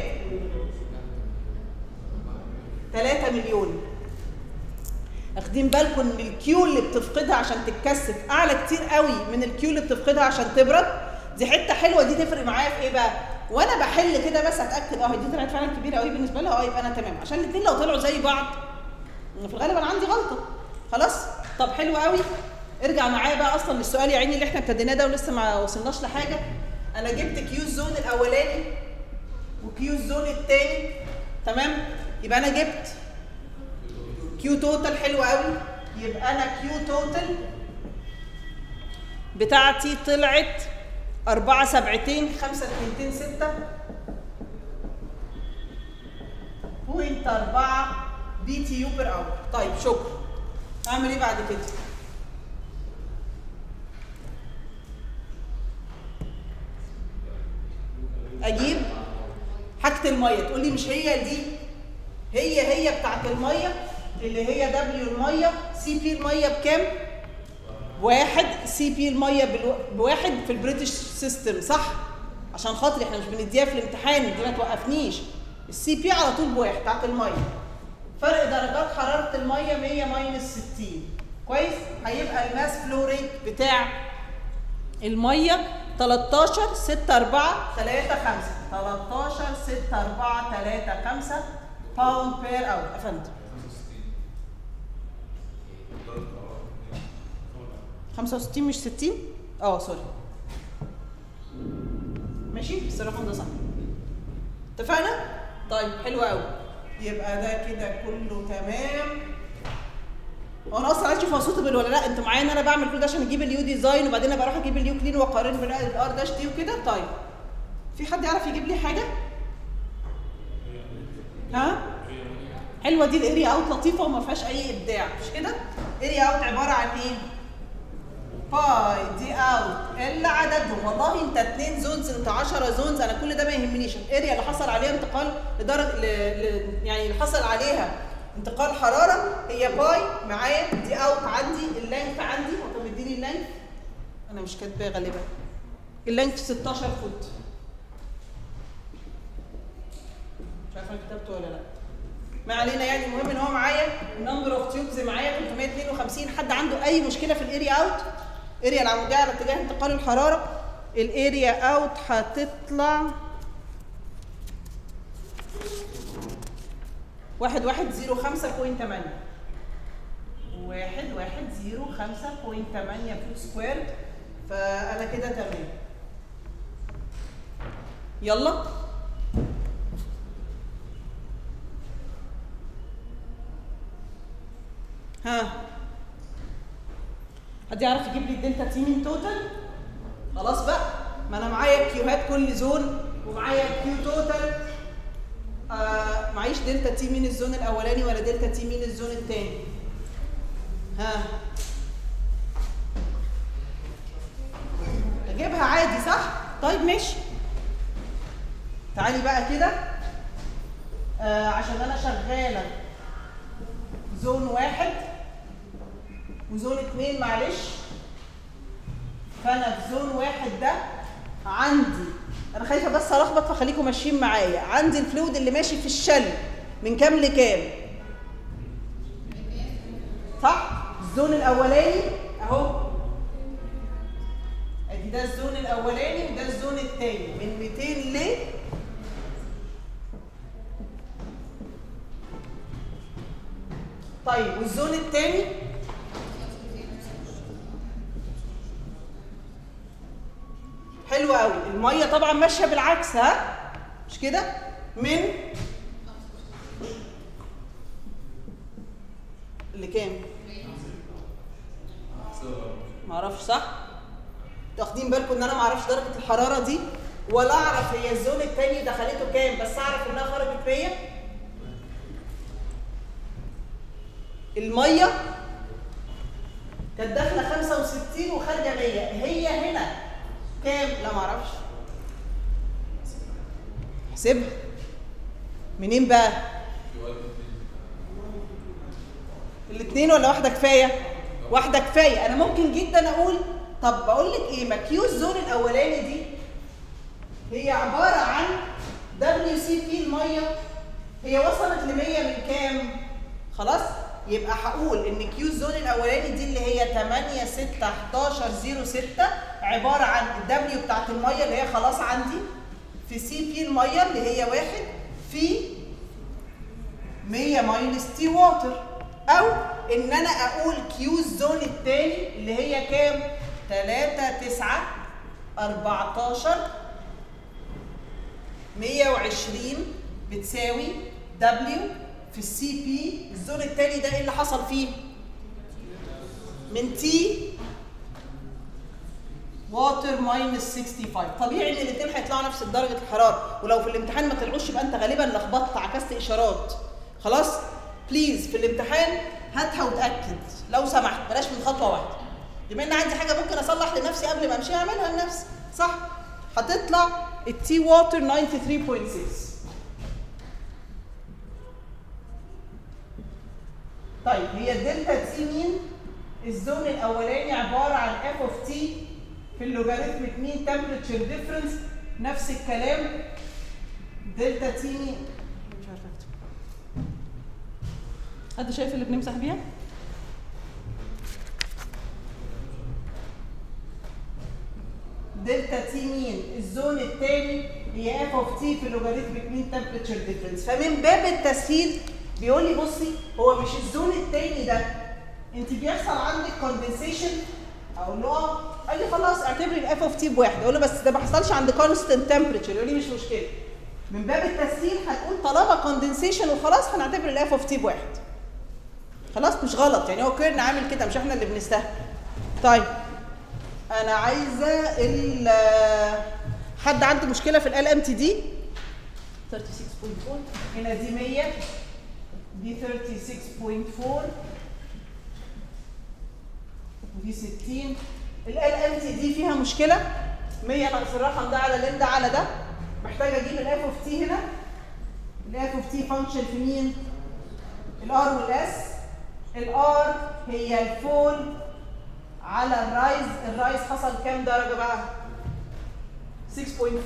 3 مليون واخدين بالكم ان الكيو اللي بتفقدها عشان تتكثف اعلى كتير قوي من الكيو اللي بتفقدها عشان تبرد دي حته حلوه دي تفرق معايا في ايه بقى وانا بحل كده بس اتاكد اه دي طلعت فعلا كبيره قوي بالنسبه لها اه يبقى انا تمام عشان الاثنين لو طلعوا زي بعض في الغالب انا عندي غلطه خلاص طب حلو قوي ارجع معايا بقى اصلا للسؤال يا عيني اللي احنا ابتديناه ده ولسه ما وصلناش لحاجه انا جبت كيو الزون الاولاني وكيو الزون الثاني تمام يبقى انا جبت كيو توتال حلو قوي يبقى انا كيو توتال بتاعتي طلعت أربعة سبعتين خمسة اتنين ستة بوينت أربعة بي تي يو بير أور طيب شكرا أعمل إيه بعد كده؟ أجيب حاجة المية تقول لي مش هي دي هي هي بتاعت المية اللي هي دبليو المية سي بي المية بكام؟ واحد سي بي الميه بالو... بواحد في البريتش سيستم صح عشان خاطر احنا مش بنديها في الامتحان دي ما توقفنيش السي بي على طول بواحد بتاعت الميه فرق درجات حراره الميه 100 ماينس 60 كويس هيبقى الماس فلو ريت بتاع الميه 13 6 4 3 5 13 6 4 3 5 باوند بير اور افندم 65 مش 60 اه سوري ماشي بس الرقم ده صح اتفقنا طيب حلو قوي يبقى ده كده كله تمام هو انا اصلا عايز اشوف هو سوتبل ولا لا انتوا معايا ان انا بعمل كل ده عشان اجيب اليو ديزاين وبعدين ابقى اروح اجيب اليو كلين واقارن بالار داش دي وكده طيب في حد يعرف يجيب لي حاجه ها حلوه دي الاريا اوت لطيفه وما فيهاش اي ابداع مش كده اريا اوت عباره عن ايه باي دي اوت الا عددهم والله انت اتنين زونز انت 10 زونز انا كل ده ما يهمنيش الاريا اللي حصل عليها انتقال لدرجه ل... ل... يعني اللي حصل عليها انتقال حراره هي باي معايا دي اوت عندي اللينث عندي هو كان مديني اللينث انا مش كاتباه غالبا اللينث 16 فوت مش عارفه انا كتبته ولا لا ما علينا يعني المهم ان هو معايا النمبر اوف تيوبز معايا 352 حد عنده اي مشكله في الاريا اوت اريا العموديه على اتجاه انتقال الحراره الاريا اوت هتطلع واحد واحد زيرو خمسة بوينت تمانية واحد واحد زيرو خمسة بوينت تمانية فوت سكوير فأنا كده تمام يلا ها حد يعرف يجيب لي الدلتا تي من توتال خلاص بقى ما انا معايا كيوهات كل زون ومعايا كيو توتال آه معيش دلتا تي من الزون الاولاني ولا دلتا تي من الزون الثاني ها اجيبها عادي صح طيب ماشي تعالي بقى كده آه عشان انا شغاله زون واحد وزون اتنين معلش فانا في زون واحد ده عندي انا خايفه بس الخبط فخليكم ماشيين معايا عندي الفلويد اللي ماشي في الشل من كام لكام صح الزون الاولاني اهو ادي ده الزون الاولاني وده الزون الثاني من 200 ل طيب والزون الثاني حلو قوي الميه طبعا ماشيه بالعكس ها مش كده من لكام ما اعرفش صح واخدين بالكم ان انا ما اعرفش درجه الحراره دي ولا اعرف هي الزون التاني دخلته كام بس اعرف انها خرجت 100 الميه كانت داخله 65 وخارجه 100 هي هنا كام لا ما اعرفش احسبها منين بقى الاثنين ولا واحده كفايه واحده كفايه انا ممكن جدا اقول طب بقول لك ايه ما كيو الزون الاولاني دي هي عباره عن دبليو سي بي الميه هي وصلت ل 100 من كام خلاص يبقى هقول ان كيو الزون الاولاني دي اللي هي 8 6 11 0 6 عباره عن الدبليو بتاعت الميه اللي هي خلاص عندي في سي بي الميه اللي هي واحد في 100 ماينس تي واتر او ان انا اقول كيو الزون الثاني اللي هي كام 3 9 14 120 بتساوي دبليو في السي بي الزون الثاني ده ايه اللي حصل فيه من تي واتر ماينس 65 طبيعي ان الاثنين هيطلعوا نفس درجه الحراره ولو في الامتحان ما طلعوش يبقى انت غالبا لخبطت عكست اشارات خلاص بليز في الامتحان هاتها وتاكد لو سمحت بلاش من خطوه واحده بما ان عندي حاجه ممكن اصلح لنفسي قبل ما امشي اعملها لنفسي صح هتطلع التي واتر 93.6 طيب هي الدلتا تي مين الزون الاولاني عباره عن اف اوف تي في اللوغاريتمك مين تمبرتشر ديفرنس نفس الكلام دلتا تي مين مش عارفه اكتب حد شايف اللي بنمسح بيها دلتا تي مين الزون الثاني هي اف اوف تي في اللوغاريتمك مين تمبرتشر ديفرنس فمن باب التسهيل بيقول لي بصي هو مش الزون الثاني ده انت بيحصل عندك كوندنسيشن اقول له اه قال لي خلاص اعتبري الاف اوف تي بواحد اقول له بس ده ما حصلش عند كونستنت تمبرتشر يقول لي مش مشكله من باب التسهيل هتقول طالما كوندنسيشن وخلاص هنعتبر الاف اوف تي بواحد خلاص مش غلط يعني هو كيرن عامل كده مش احنا اللي بنستهبل طيب انا عايزه ال حد عنده مشكله في ال ام تي دي 36.4 هنا دي 100 دي 36.4 ودي 60 ال ام تي دي فيها مشكله 100 ناقص الرقم ده على لين ده على ده محتاجه اجيب الاف اوف تي هنا الاف اوف تي فانكشن في مين الار والاس الار هي الفول على الرايز الرايز حصل كام درجه بقى 6.4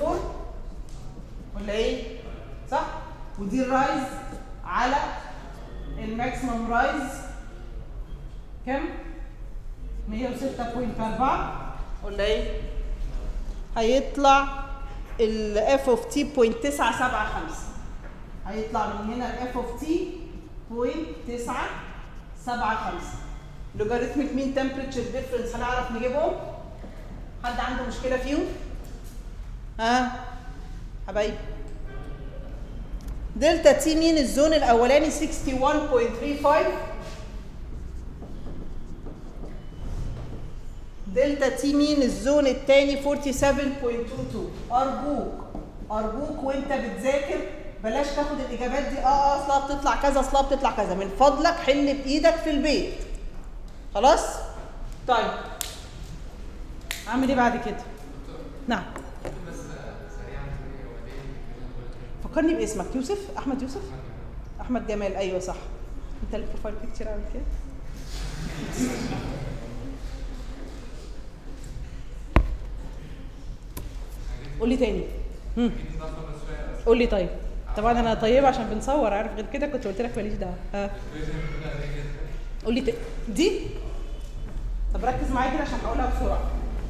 ولا ايه صح ودي الرايز على الماكسيمم رايز كام 106.4 ولا ايه هيطلع الاف اوف تي 0.975 هيطلع من هنا الاف اوف تي 0.975 لوغاريتمك مين تمبريتشر ديفرنس هنعرف نجيبهم حد عنده مشكله فيهم ها حبايبي دلتا تي مين الزون الاولاني 61.35 دلتا تي مين الزون الثاني 47.22 ارجوك ارجوك وانت بتذاكر بلاش تاخد الاجابات دي اه اه اصلها بتطلع كذا اصلها بتطلع كذا من فضلك حل بايدك في البيت خلاص طيب اعمل ايه بعد كده نعم فكرني باسمك يوسف احمد يوسف احمد جمال ايوه صح انت البروفايل بيكتشر عامل كده قول لي تاني هم. قول لي طيب طبعا انا طيبه عشان بنصور عارف غير كده كنت قلت لك ماليش دعوه ها قول لي ت... دي طب ركز معايا كده عشان هقولها بسرعه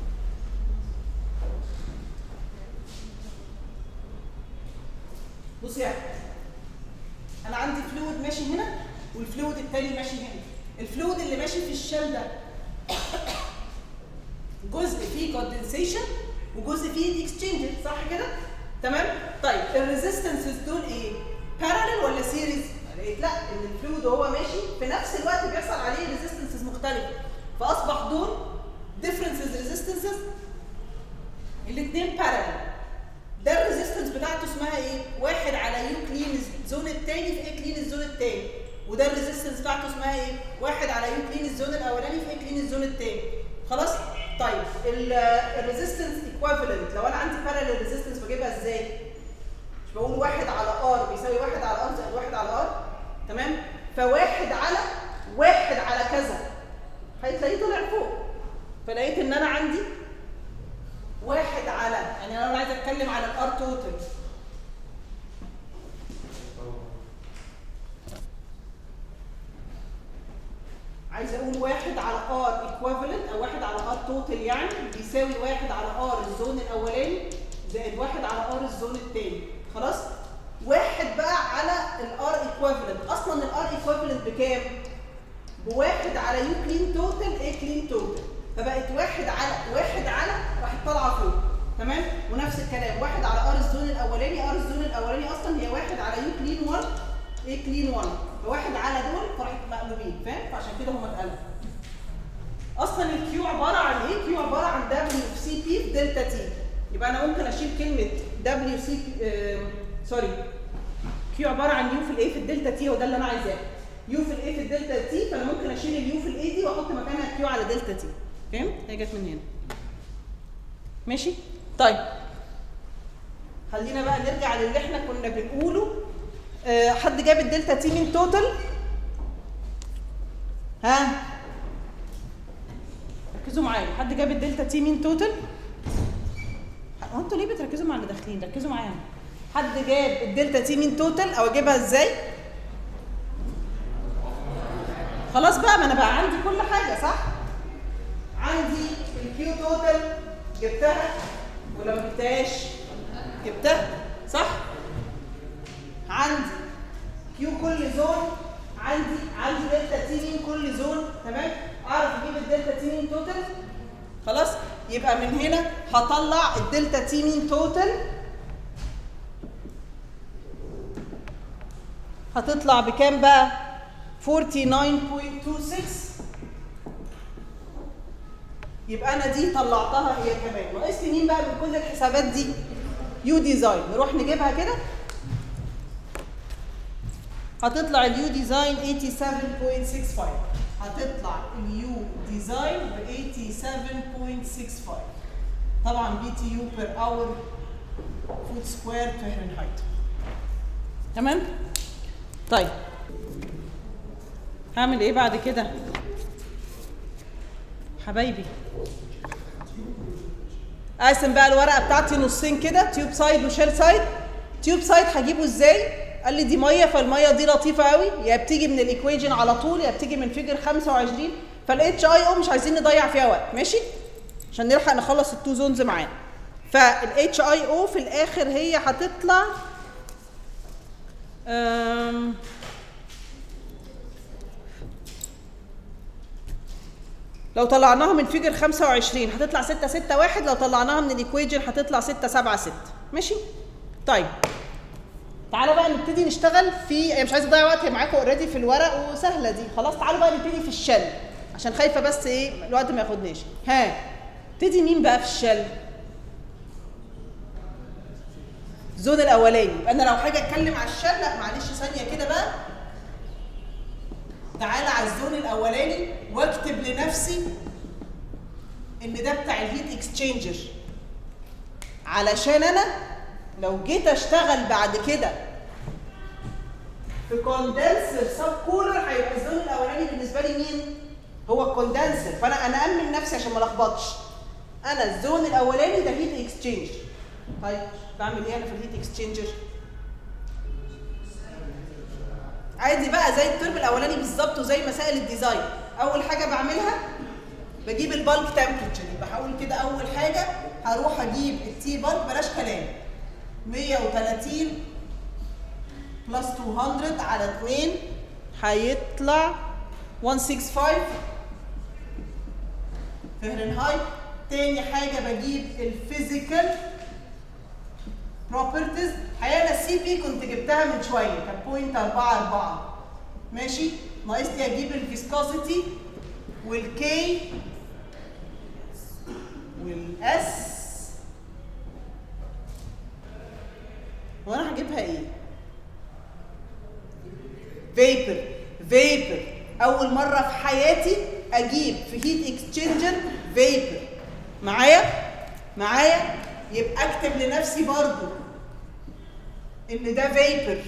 بص يا انا عندي فلويد ماشي هنا والفلويد التاني ماشي هنا الفلويد اللي ماشي في الشال ده جزء فيه كوندنسيشن وجزء فيه اكسشينج صح كده تمام طيب الريزيستنسز دول ايه بارالل ولا سيريز لقيت لا ان الفلويد وهو ماشي في نفس الوقت بيحصل عليه ريزيستنسز مختلفه فاصبح دول differences resistances الاثنين parallel ده الريزيستنس بتاعته اسمها ايه؟ واحد على يو كلين الزون الثاني في اي كلين الزون الثاني وده الريزيستنس بتاعته اسمها ايه؟ واحد على يو كلين الزون الاولاني في اي كلين الزون الثاني خلاص؟ طيب الريزيستنس ايكويفالنت لو انا عندي بارالل ريزيستنس بجيبها ازاي؟ مش بقول واحد على ار بيساوي واحد على ار زائد واحد على ار تمام؟ فواحد على واحد على كذا هتلاقيه طلع فوق فلقيت ان انا عندي واحد على يعني انا لو عايز اتكلم على الار توتال عايز اقول واحد على ار ايكويفالنت او واحد على ار توتال يعني بيساوي واحد على ار الزون الاولاني زائد واحد على ار الزون الثاني خلاص واحد بقى على الار ايكويفالنت اصلا الار ايكويفالنت بكام بواحد على يو كلين توتال اي كلين توتال فبقت واحد على واحد على راحت طالعه فوق تمام ونفس الكلام واحد على ار الزون الاولاني ار الزون الاولاني اصلا هي واحد على يو كلين 1 اي كلين 1 فواحد على دول فراحت مقلوبين فاهم فعشان كده هم اتقلبوا اصلا الكيو عباره عن ايه كيو عباره عن دبليو في سي بي في دلتا تي يبقى انا ممكن اشيل كلمه دبليو سي سوري كيو عباره عن يو في الاي في الدلتا تي هو ده اللي انا عايزاه يو في الاي في الدلتا تي فانا ممكن اشيل اليو في الاي دي واحط مكانها كيو على دلتا تي فهمت هي جت من هنا ماشي طيب خلينا بقى نرجع للي احنا كنا بنقوله أه حد جاب الدلتا تي من توتال ها ركزوا معايا حد جاب الدلتا تي من توتال هو انتوا ليه بتركزوا مع اللي داخلين ركزوا معايا حد جاب الدلتا تي من توتال او اجيبها ازاي خلاص بقى ما انا بقى عندي كل حاجه صح عندي الكيو توتال جبتها ولا ما جبتهاش جبتها صح عندي كيو كل زون عندي عندي دلتا تي مين كل زون تمام اعرف اجيب الدلتا تي مين توتال خلاص يبقى من هنا هطلع الدلتا تي مين توتال هتطلع بكام بقى 49.26 يبقى انا دي طلعتها هي كمان ناقص لي مين بقى من كل الحسابات دي يو ديزاين نروح نجيبها كده هتطلع اليو ديزاين 87.65 هتطلع اليو ديزاين ب 87.65 طبعا بي تي يو بير اور فوت سكوير فهرنهايت تمام طيب هعمل ايه بعد كده حبايبي اقسم بقى الورقه بتاعتي نصين كده تيوب سايد وشيل سايد تيوب سايد هجيبه ازاي قال لي دي ميه فالميه دي لطيفه قوي يا بتيجي من الايكويجن على طول يا بتيجي من فيجر 25 فالاتش اي او مش عايزين نضيع فيها وقت ماشي عشان نلحق نخلص التو زونز معانا فالاتش اي او في الاخر هي هتطلع أم لو طلعناها من فيجر 25 هتطلع 6 6 1 لو طلعناها من الايكويجن هتطلع 6 7 6 ماشي طيب تعالوا بقى نبتدي نشتغل في يعني مش عايزه اضيع وقت هي معاكم اوريدي في الورق وسهله دي خلاص تعالوا بقى نبتدي في الشل عشان خايفه بس ايه الوقت ما ياخدناش ها ابتدي مين بقى في الشل الزون الاولاني يبقى انا لو حاجه اتكلم على الشل لا معلش ثانيه كده بقى تعالى على الزون الاولاني واكتب لنفسي ان ده بتاع الهيت اكسشينجر علشان انا لو جيت اشتغل بعد كده في كوندنسر سب كولر هيبقى الزون الاولاني بالنسبه لي مين؟ هو الكوندنسر فانا انا امن نفسي عشان ما لخبطش انا الزون الاولاني ده هيت اكسشينجر طيب بعمل ايه انا في الهيت اكسشينجر؟ عادي بقى زي الترم الاولاني بالظبط وزي مسائل الديزاين اول حاجه بعملها بجيب البالك تمبرتشر يبقى هقول كده اول حاجه هروح اجيب التي بالك بلاش كلام 130 بلس 200 على 2 هيطلع 165 فهرنهايت تاني حاجه بجيب الفيزيكال بروبرتيز الحقيقه انا السي بي كنت جبتها من شويه كان بوينت 4 4 ماشي ناقص لي اجيب الفيسكوسيتي والكي والاس وانا هجيبها ايه فيبر فيبر اول مره في حياتي اجيب في هيت اكسشينجر فيبر معايا معايا يبقى اكتب لنفسي برضو ان ده فيبر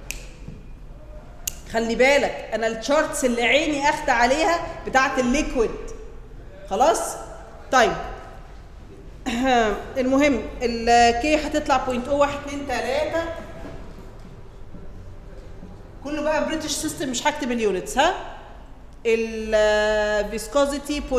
خلي بالك انا الشارتس اللي عيني اخد عليها بتاعت الليكويد خلاص طيب المهم الكي هتطلع 0.0123 كله بقى بريتش سيستم مش هكتب اليونتس ها الفيسكوزيتي 0.01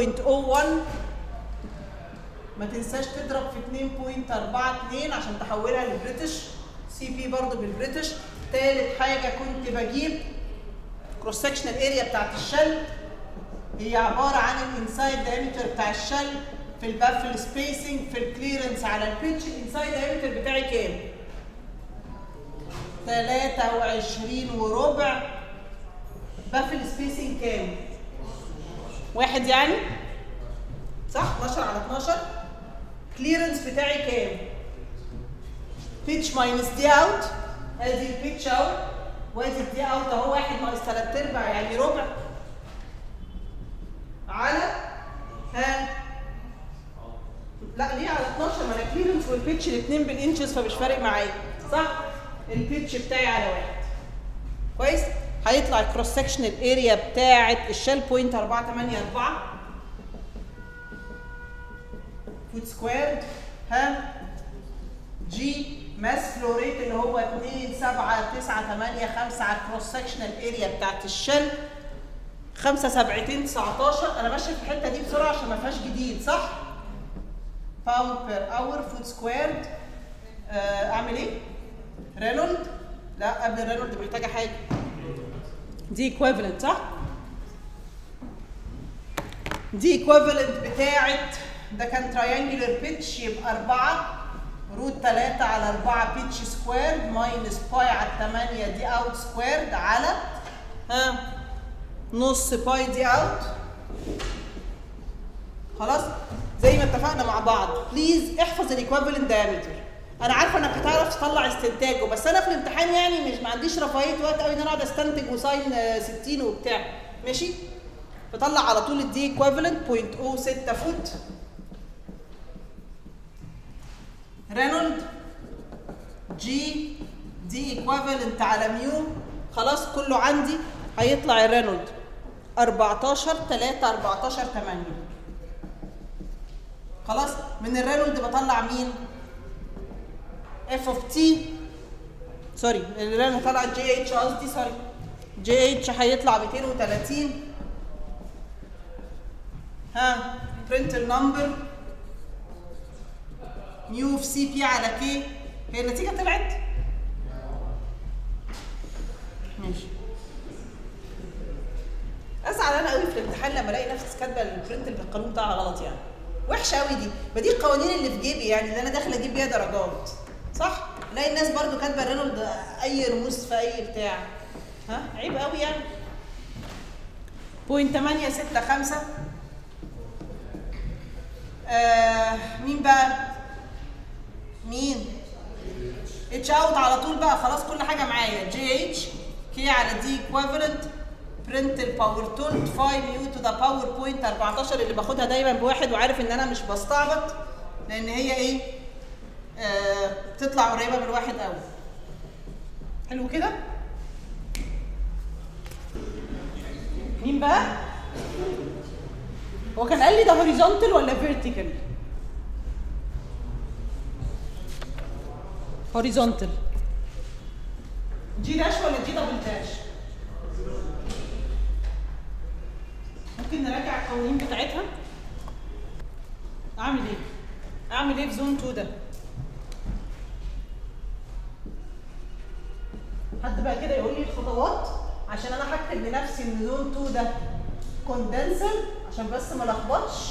ما تنساش تضرب في 2.42 عشان تحولها للبريتش سي بي برضه بالبريتش تالت حاجه كنت بجيب كروس سكشنال اريا بتاعت الشل هي عباره عن الانسايد دايمتر بتاع الشل في البافل سبيسنج في الكليرنس على البيتش الانسايد دايمتر بتاعي كام 23 وربع بافل سبيسنج كام واحد يعني صح 12 على 12 كليرنس بتاعي كام بيتش ماينس دي اوت ادي البيتش اوت وادي الدي اوت اهو واحد ناقص تلات ارباع يعني ربع على ها لا ليه على 12 ما انا كليرنس والبيتش الاثنين بالانشز فمش فارق معايا صح البيتش بتاعي على واحد كويس هيطلع الكروس سكشنال اريا بتاعه الشال بوينت 484 فوت سكويرد ها جي ماس فلو ريت اللي هو 2 7 9 8 5 على الكروس سكشنال اريا بتاعت الشل 5 7 19 انا ماشي في الحته دي بسرعه عشان ما فيهاش جديد صح؟ باوند بير اور فوت سكويرد اعمل ايه؟ رينولد لا قبل رينولد محتاجه حاجه دي ايكويفالنت صح؟ دي ايكويفالنت بتاعت ده كان تراينجلر بيتش يبقى 4 روت 3 على 4 بيتش سكويرد ماينس باي على 8 دي اوت سكويرد على ها نص باي دي اوت خلاص زي ما اتفقنا مع بعض بليز احفظ الايكويفالنت دايمتر انا عارفه انك هتعرف تطلع استنتاجه بس انا في الامتحان يعني مش ما عنديش رفاهيه وقت قوي ان انا اقعد استنتج وساين 60 وبتاع ماشي فطلع على طول الدي ايكويفالنت 0.06 فوت رينولد جي دي ايكويفالنت على ميو خلاص كله عندي هيطلع الرينولد 14 3 14 8 خلاص من الرينولد بطلع مين اف اوف تي سوري الرينولد طلع جي اتش قصدي سوري جي اتش هيطلع 230 ها برنت النمبر ميو في سي بي على كي هي النتيجه طلعت ماشي ازعل انا قوي في الامتحان لما الاقي نفسي كاتبه البرنت اللي بالقانون بتاعها غلط يعني وحشه قوي دي ما دي القوانين اللي في جيبي يعني اللي انا داخله اجيب بيها درجات صح الاقي الناس برضو كاتبه رينولد اي رموز في اي بتاع ها عيب قوي يعني بوينت 8 6 5 آه مين بقى مين اتش اوت على طول بقى خلاص كل حاجه معايا جي اتش كي على دي ايكويفالنت برنت الباور تولت 5 يو تو ذا باور بوينت 14 اللي باخدها دايما بواحد وعارف ان انا مش بستعبط لان هي ايه آه تطلع قريبه من واحد قوي حلو كده مين بقى هو كان قال لي ده هوريزونتال ولا فيرتيكال هوريزونتال جي داش ولا جي دبل داش ممكن نراجع القوانين بتاعتها اعمل ايه اعمل ايه في زون 2 ده حد بقى كده يقول لي الخطوات عشان انا هكتب لنفسي ان زون 2 ده كوندنسر عشان بس ما لخبطش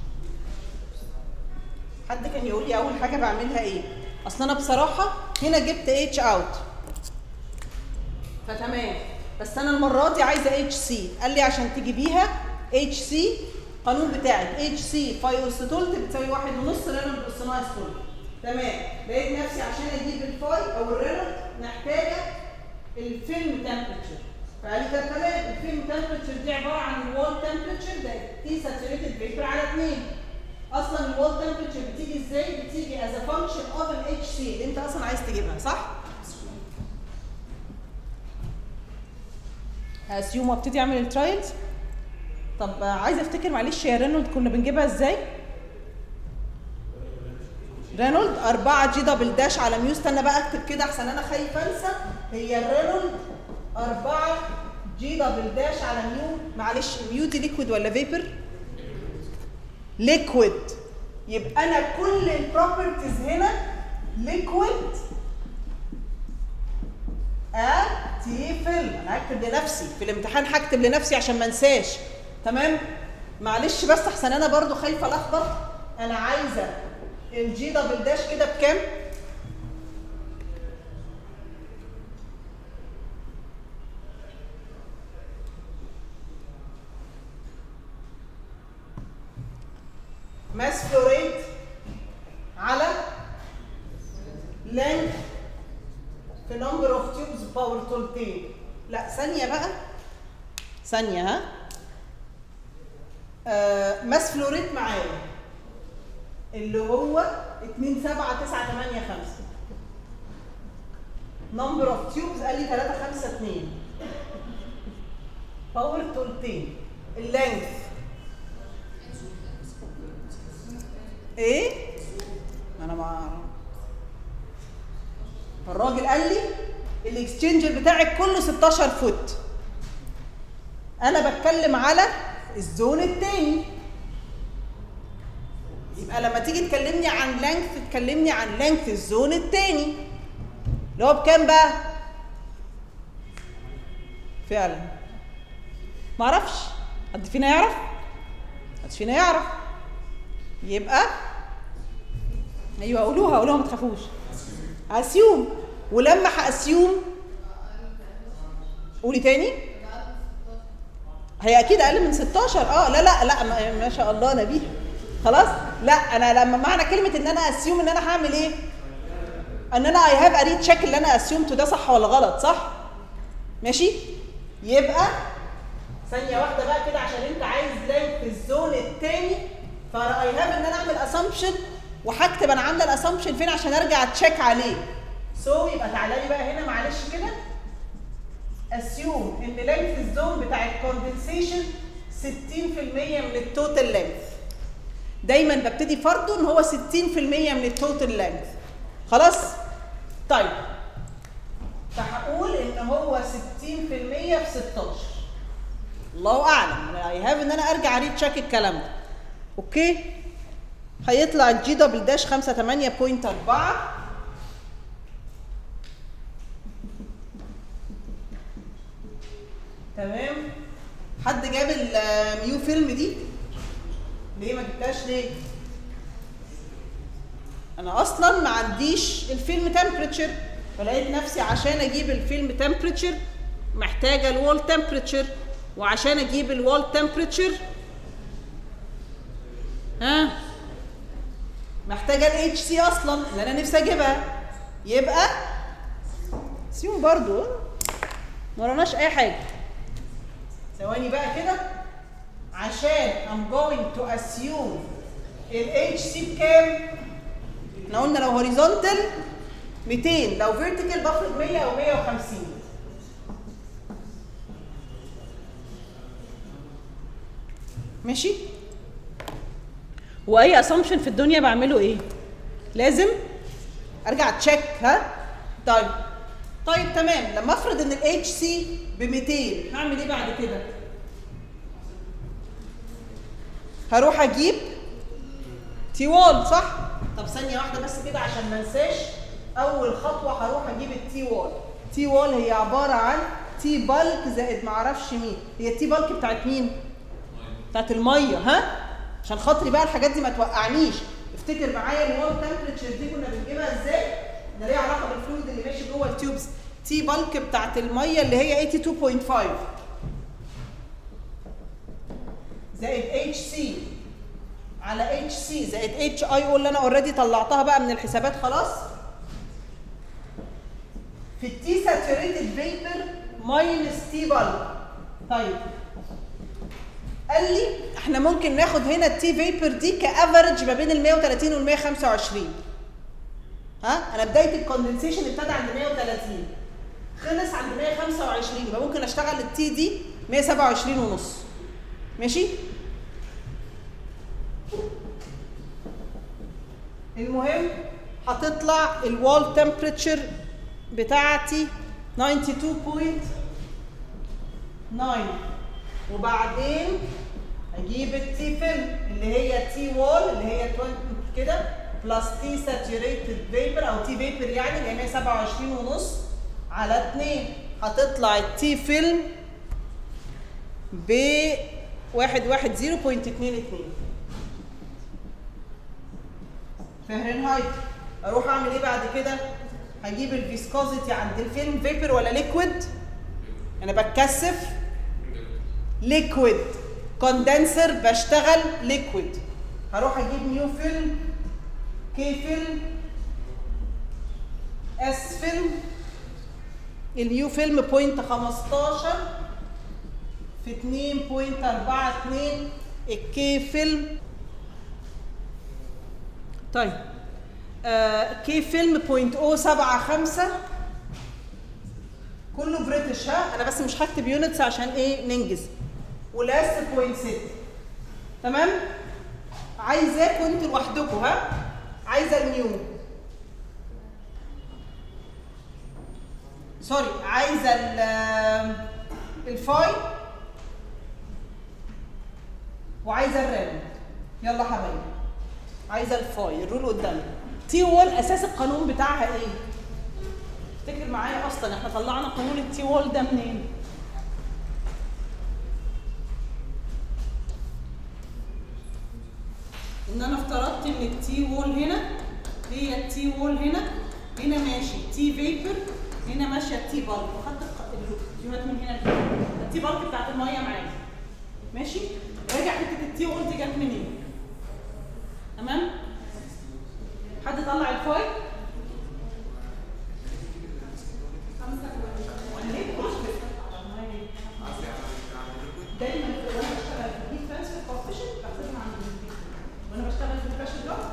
حد كان يقول لي اول حاجه بعملها ايه اصل انا بصراحه هنا جبت اتش اوت فتمام بس انا المره دي عايزه اتش سي قال لي عشان تجيبيها اتش سي القانون بتاعك اتش سي فاي اس تولت بتساوي واحد ونص رينولد اس ناقص تولت تمام لقيت نفسي عشان اجيب الفاي او الرينولد محتاجه الفيلم تمبرتشر فقال لي طب تمام الفيلم تمبرتشر دي عباره عن الوول تمبرتشر ده تي ساتوريتد فيبر على 2 اصلا الوول تمبرتشر بتيجي ازاي؟ بتيجي از فانكشن اوف الاتش سي اللي انت اصلا عايز تجيبها صح؟ اسيوم وابتدي اعمل الترايلز طب آه، عايزه افتكر معلش يا رينولد كنا بنجيبها ازاي؟ رينولد 4 جي دبل داش على ميو استنى بقى اكتب كده احسن انا خايف انسى هي الرينولد 4 جي دبل داش على ميو معلش ميو دي ليكويد ولا فيبر؟ ليكويد يبقى انا كل البروبرتيز هنا ليكويد تي فيلم انا هكتب لنفسي في الامتحان هكتب لنفسي عشان ما انساش تمام معلش بس احسن انا برضو خايفه الخبط انا عايزه الجي دبل داش كده بكام ماس فلوريت على length في number of tubes باور تولتين لا ثانية بقى ثانية ها آه ماس فلوريت معايا اللي هو 2 7 9 8 5 number of tubes قال لي 3 5 2 باور تولتين اللينث ايه؟ ما انا ما الراجل قال لي الاكسشينجر بتاعك كله 16 فوت انا بتكلم على الزون التاني يبقى لما تيجي تكلمني عن لينث تكلمني عن لينث الزون التاني اللي هو بكام بقى فعلا معرفش حد فينا يعرف حد فينا يعرف يبقى ايوه قولوها قولوها ما تخافوش اسيوم ولما هاسيوم قولي تاني هي اكيد اقل من 16 اه لا لا لا ما, ما شاء الله نبيه خلاص لا انا لما معنى كلمه ان انا اسيوم ان انا هعمل ايه ان انا اي هاف اريد تشيك اللي انا اسيومته ده صح ولا غلط صح ماشي يبقى ثانيه واحده بقى كده عشان انت عايز لينك في الزون الثاني فانا اي هاف ان انا اعمل اسامبشن وهكتب انا عامله الاسامبشن فين عشان ارجع اتشيك عليه سو so, يبقى تعالى لي بقى هنا معلش كده assume ان length الزون بتاع الكوندنسيشن 60% من التوتال لينث دايما ببتدي فرضه ان هو 60% من التوتال لينث خلاص طيب فهقول ان هو 60% في 16 الله اعلم اي هاف ان انا ارجع ريد تشيك الكلام ده اوكي هيطلع الجي دبل داش 58.4 تمام حد جاب الميو فيلم دي ليه ما جبتهاش ليه انا اصلا ما عنديش الفيلم تمبريتشر فلقيت نفسي عشان اجيب الفيلم تمبريتشر محتاجه الوول تمبريتشر وعشان اجيب الوول تمبريتشر ها محتاجه الاتش سي اصلا اللي انا نفسي اجيبها يبقى سيوم برضو ما وراناش اي حاجه ثواني بقى كده عشان I'm going to assume ال HC بكام؟ احنا قلنا لو horizontal 200 لو vertical بفرض 100 او 150 ماشي؟ واي اسامبشن في الدنيا بعمله ايه؟ لازم ارجع تشيك ها؟ طيب طيب تمام لما افرض ان الاتش سي ب 200 هعمل ايه بعد كده؟ هروح اجيب تي وول صح؟ طب ثانية واحدة بس كده عشان ما انساش أول خطوة هروح أجيب التي وول. تي وول هي عبارة عن تي بالك زائد معرفش مين، هي التي بالك بتاعت مين؟ بتاعت المية ها؟ عشان خاطري بقى الحاجات دي ما توقعنيش. افتكر معايا الوول تمبريتشر دي كنا بنجيبها ازاي؟ ده ليها علاقة بالفلويد اللي ماشي جوه التيوبس. تي بالك بتاعت المية اللي هي 82.5. زائد اتش سي على اتش سي زائد اتش اي او اللي انا اوريدي طلعتها بقى من الحسابات خلاص في التي ساتوريتد فيبر ماينس تي بلب طيب قال لي احنا ممكن ناخد هنا التي فيبر دي كافرج ما بين ال 130 وال 125 ها انا بدايه الكوندنسيشن ابتدى عند 130 خلص عند 125 يبقى ممكن اشتغل التي دي 127 ونص ماشي المهم هتطلع الوال تمبريتشر بتاعتي 92.9 وبعدين اجيب التي فيلم اللي هي تي وول اللي هي 20 كده بلس تي ساتوريتد فيبر او تي فيبر يعني اللي هي 127 ونص على 2 هتطلع التي فيلم ب 110.22 فهرنهايت اروح اعمل ايه بعد كده هجيب الفيسكوزيتي عند الفيلم فيبر ولا ليكويد انا بتكثف ليكويد كوندنسر بشتغل ليكويد هروح اجيب نيو فيلم كي فيلم اس فيلم النيو فيلم بوينت 15 في 2.42 الكي فيلم طيب آه كي فيلم بوينت او سبعة خمسة كله بريتش ها انا بس مش هكتب يونتس عشان ايه ننجز ولاست بوينت ست تمام عايزاكم انتوا لوحدكم ها عايزه النيو سوري عايزه ال- الفاي وعايزه الرام يلا حبايبي عايزه الفاي الرول قدامي تي وول اساس القانون بتاعها ايه افتكر معايا اصلا احنا طلعنا قانون التي وول ده منين ان انا افترضت ان التي وول هنا هي التي وول هنا هنا ماشي تي فيبر هنا ماشيه التي بالك وخدت الق- الفيوهات من هنا لهنا. التي بالك بتاعت الميه معايا ماشي راجع حته التي وول دي جت منين تمام حد طلع الفايل دايما وانا بشتغل في الهيت ترانسفير كوفيشنت بحسبها عند الهيت وانا بشتغل في البريشر دروب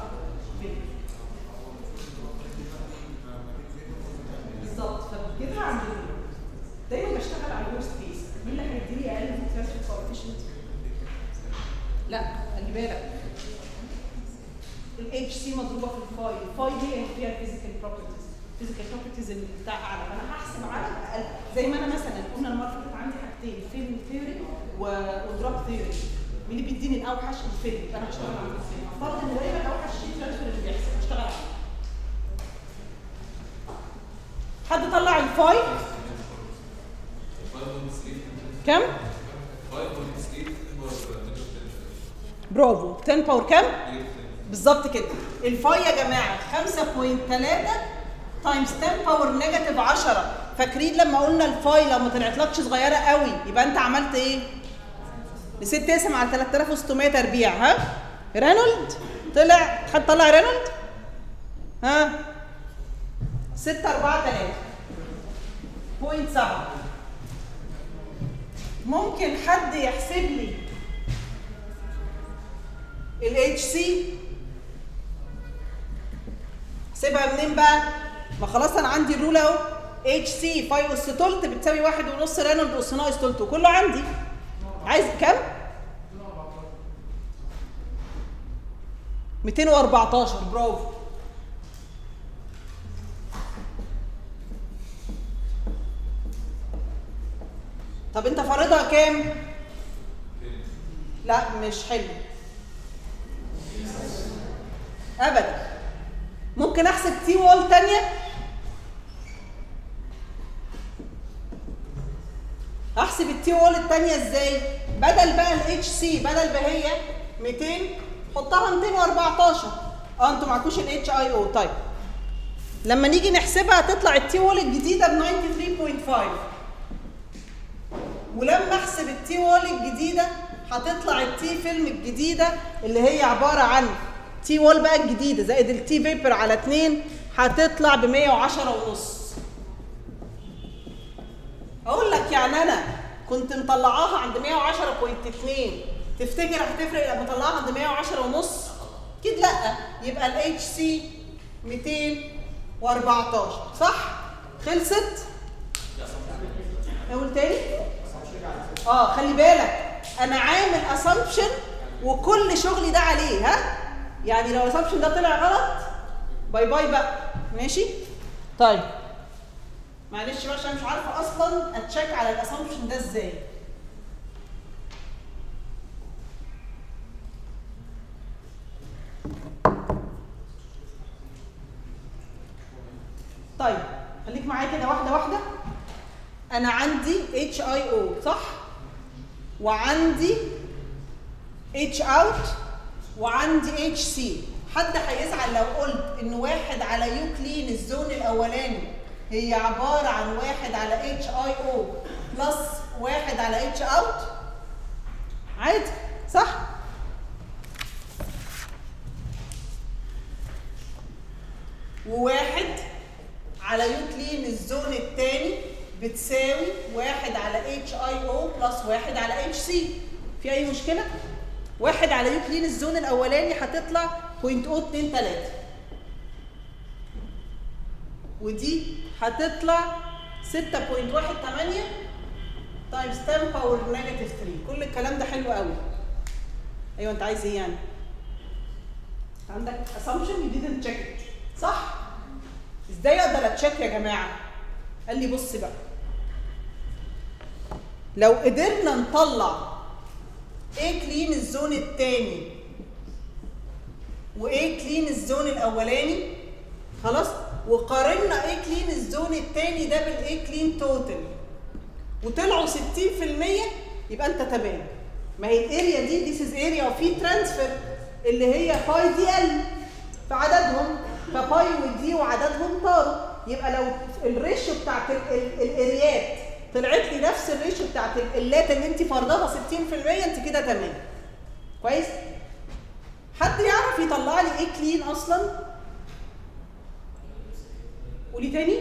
بالظبط فكده عند الهيت. دايما بشتغل على الورست كيس مين اللي هيديلي اقل هيت ترانسفير كوفيشنت لا خلي بالك الاتش سي مضروبه في الفاي الفاي دي اللي فيها الفيزيكال بروبرتيز الفيزيكال بروبرتيز اللي بتاع اعلى فانا هحسب على الاقل زي ما انا مثلا قلنا المره اللي فاتت عندي حاجتين فيلم ثيوري ودروب ثيوري مين اللي بيديني الاوحش الفيلم يبقى انا هشتغل على الفيلم افترض ان دايما الاوحش شيء ترانسفير اللي بيحصل هشتغل عليه حد طلع الفاي كم؟ برافو 10 باور كم؟ بالظبط كده الفاي يا جماعه 5.3 تايمز 10 باور نيجاتيف 10 فاكرين لما قلنا الفاي لو ما طلعتلكش صغيره قوي يبقى انت عملت ايه؟ نسيت تقسم على 3600 تربيع ها؟ رينولد طلع حد طلع رينولد؟ ها؟ 6 4 3 بوينت 7 ممكن حد يحسب لي ال HC احسبها منين بقى؟ ما خلاص انا عندي الرول اهو HC فاي اس تلت بتساوي واحد ونص رينولد اس ناقص تلت وكله عندي عايز كام؟ 214 برافو طب انت فارضها كام؟ لا مش حلو ابدا ممكن احسب تي وول تانية احسب التي وول التانية ازاي بدل بقى الاتش سي بدل ما هي 200 حطها 214 اه انتوا معكوش الاتش اي او طيب لما نيجي نحسبها تطلع التي وول الجديده ب 93.5 ولما احسب التي وول الجديده هتطلع التي فيلم الجديده اللي هي عباره عن تي وول بقى الجديده زائد التي فيبر على 2 هتطلع ب 110 ونص اقول لك يعني انا كنت مطلعاها عند 110.2 تفتكر هتفرق لما اطلعها عند 110 ونص اكيد لا يبقى الاتش سي 214 صح خلصت اقول تاني اه خلي بالك انا عامل اسامبشن وكل شغلي ده عليه ها يعني لو الاسامبشن ده طلع غلط باي باي بقى ماشي طيب معلش بقى عشان مش عارفه اصلا اتشيك على الاسامبشن ده ازاي طيب خليك معايا كده واحده واحده انا عندي اتش اي او صح وعندي اتش اوت وعندي اتش سي حد هيزعل لو قلت ان واحد على يو كلين الزون الاولاني هي عباره عن واحد على اتش اي او بلس واحد على اتش اوت عادي صح وواحد على يو كلين الزون الثاني بتساوي واحد على اتش اي او بلس واحد على اتش سي في اي مشكله واحد على يو كلين الزون الاولاني هتطلع 0.023 ودي هتطلع 6.18 تايمز 10 باور نيجاتيف 3 كل الكلام ده حلو قوي ايوه انت عايز ايه يعني عندك assumption you didn't check it صح ازاي اقدر اتشيك يا جماعه قال لي بص بقى لو قدرنا نطلع ايه كلين الزون الثاني وايه كلين الزون الاولاني خلاص وقارنا ايه كلين الزون الثاني ده بالايه كلين توتال وطلعوا 60% يبقى انت تمام ما هي الاريا دي ذيس از اريا وفي ترانسفير اللي هي باي دي ال في عددهم فباي ودي وعددهم طاروا يبقى لو الريشيو بتاعت ال- ال- الاريات طلعت لي نفس الريشيو بتاعت القلات اللي انت فرضها 60% انت كده تمام كويس حد يعرف يطلع لي ايه كلين اصلا قولي تاني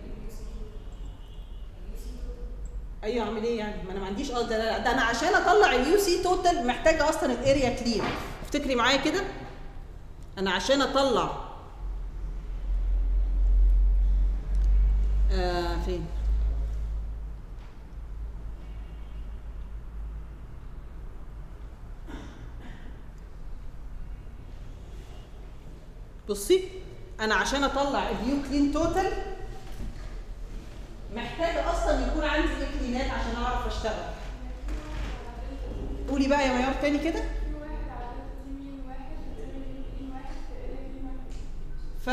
ايوه اعمل ايه يعني ما انا ما عنديش اه ده, ده انا عشان اطلع اليو سي توتال محتاجه اصلا الاريا كلين افتكري معايا كده انا عشان اطلع آه فين بصي انا عشان اطلع اليو كلين توتال محتاجه اصلا يكون عندي ايه كلينات عشان اعرف اشتغل قولي بقى يا ميار تاني كده ف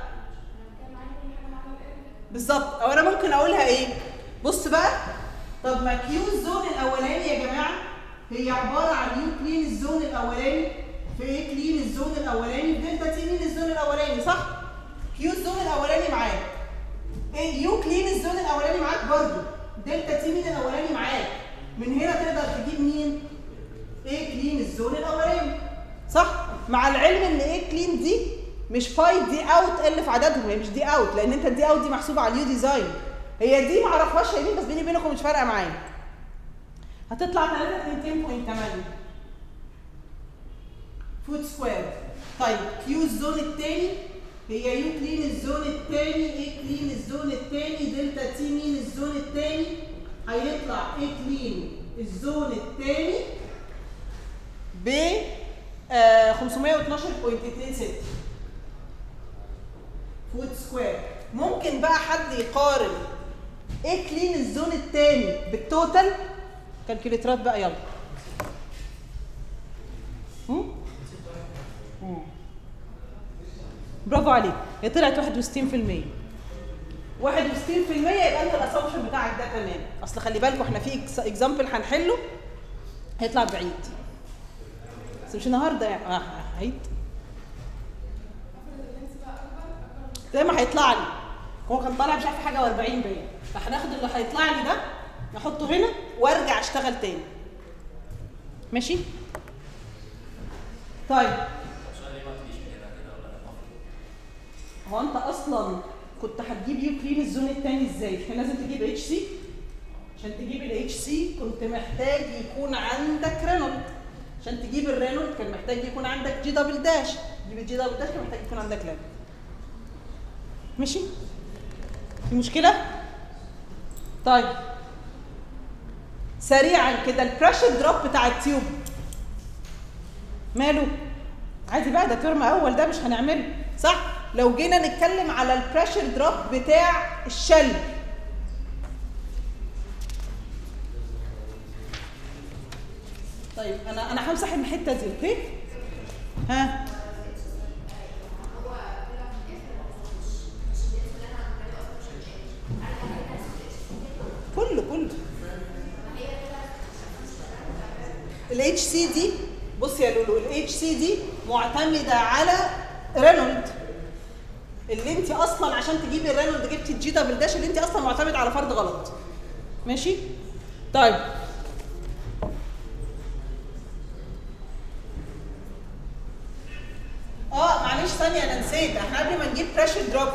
بالظبط او انا ممكن اقولها ايه بص بقى طب ما كيو الزون الاولاني يا جماعه هي عباره عن يو كلين الزون الاولاني في ايه كلين الزون الاولاني في دلتا تي مين الزون الاولاني صح كيو الزون الاولاني معاك ايه يو كلين الزون الاولاني معاك برضو دلتا تي مين الاولاني معاك من هنا تقدر تجيب مين ايه كلين الزون الاولاني صح مع العلم ان ايه كلين دي مش باي دي اوت اللي في عددهم هي مش دي اوت لان انت الدي اوت دي محسوبه على اليو ديزاين هي دي ما اعرفهاش هي مين بس بيني وبينكم مش فارقه معايا هتطلع 3 2.8 فوت سكوير طيب كيو الزون الثاني هي يو كلين الزون الثاني ايه كلين الزون الثاني دلتا تي مين الزون الثاني هيطلع ايه كلين الزون الثاني ب آه 512.26 فوت سكوير ممكن بقى حد يقارن ايه كلين الزون الثاني بالتوتال كالكوليترات بقى يلا هم؟ هم. برافو عليك هي طلعت 61% 61% يبقى انت الاسامبشن بتاعك ده تمام اصل خلي بالكم احنا في اكزامبل هنحله هيطلع بعيد بس مش النهارده يعني اه عيد زي ما هيطلع لي هو كان طالع مش عارف حاجه و40 باين فهناخد اللي هيطلع لي ده نحطه هنا وارجع اشتغل تاني ماشي طيب عشان ليه ما تجيش من هنا كده ولا انا هو انت اصلا كنت هتجيب يو كلين الزون الثاني ازاي؟ كان لازم تجيب اتش سي عشان تجيب الاتش سي كنت محتاج يكون عندك رينولد عشان تجيب الرينولد كان محتاج يكون عندك جي دبل داش تجيب الجي دبل داش كان محتاج يكون عندك لام ماشي؟ في مشكلة؟ طيب سريعا كده البريشر دروب بتاع التيوب ماله؟ عادي بقى ده ترم اول ده مش هنعمله صح؟ لو جينا نتكلم على البريشر دروب بتاع الشل طيب انا انا همسح الحته دي اوكي؟ ها كله كله الاتش سي دي بص يا لولو الاتش سي دي معتمده على رينولد اللي انت اصلا عشان تجيبي الرينولد جبتي الجي دبل داش اللي انت اصلا معتمد على فرد غلط ماشي طيب اه معلش ثانيه انا نسيت احنا قبل ما نجيب بريشر دروب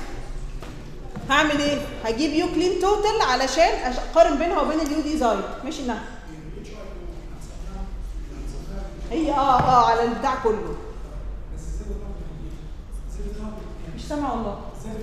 هعمل ايه هجيب يو كلين توتال علشان أش- اقارن بينها وبين اليو ديزاين ماشي نعم هي اه اه على البتاع كله مش سامع والله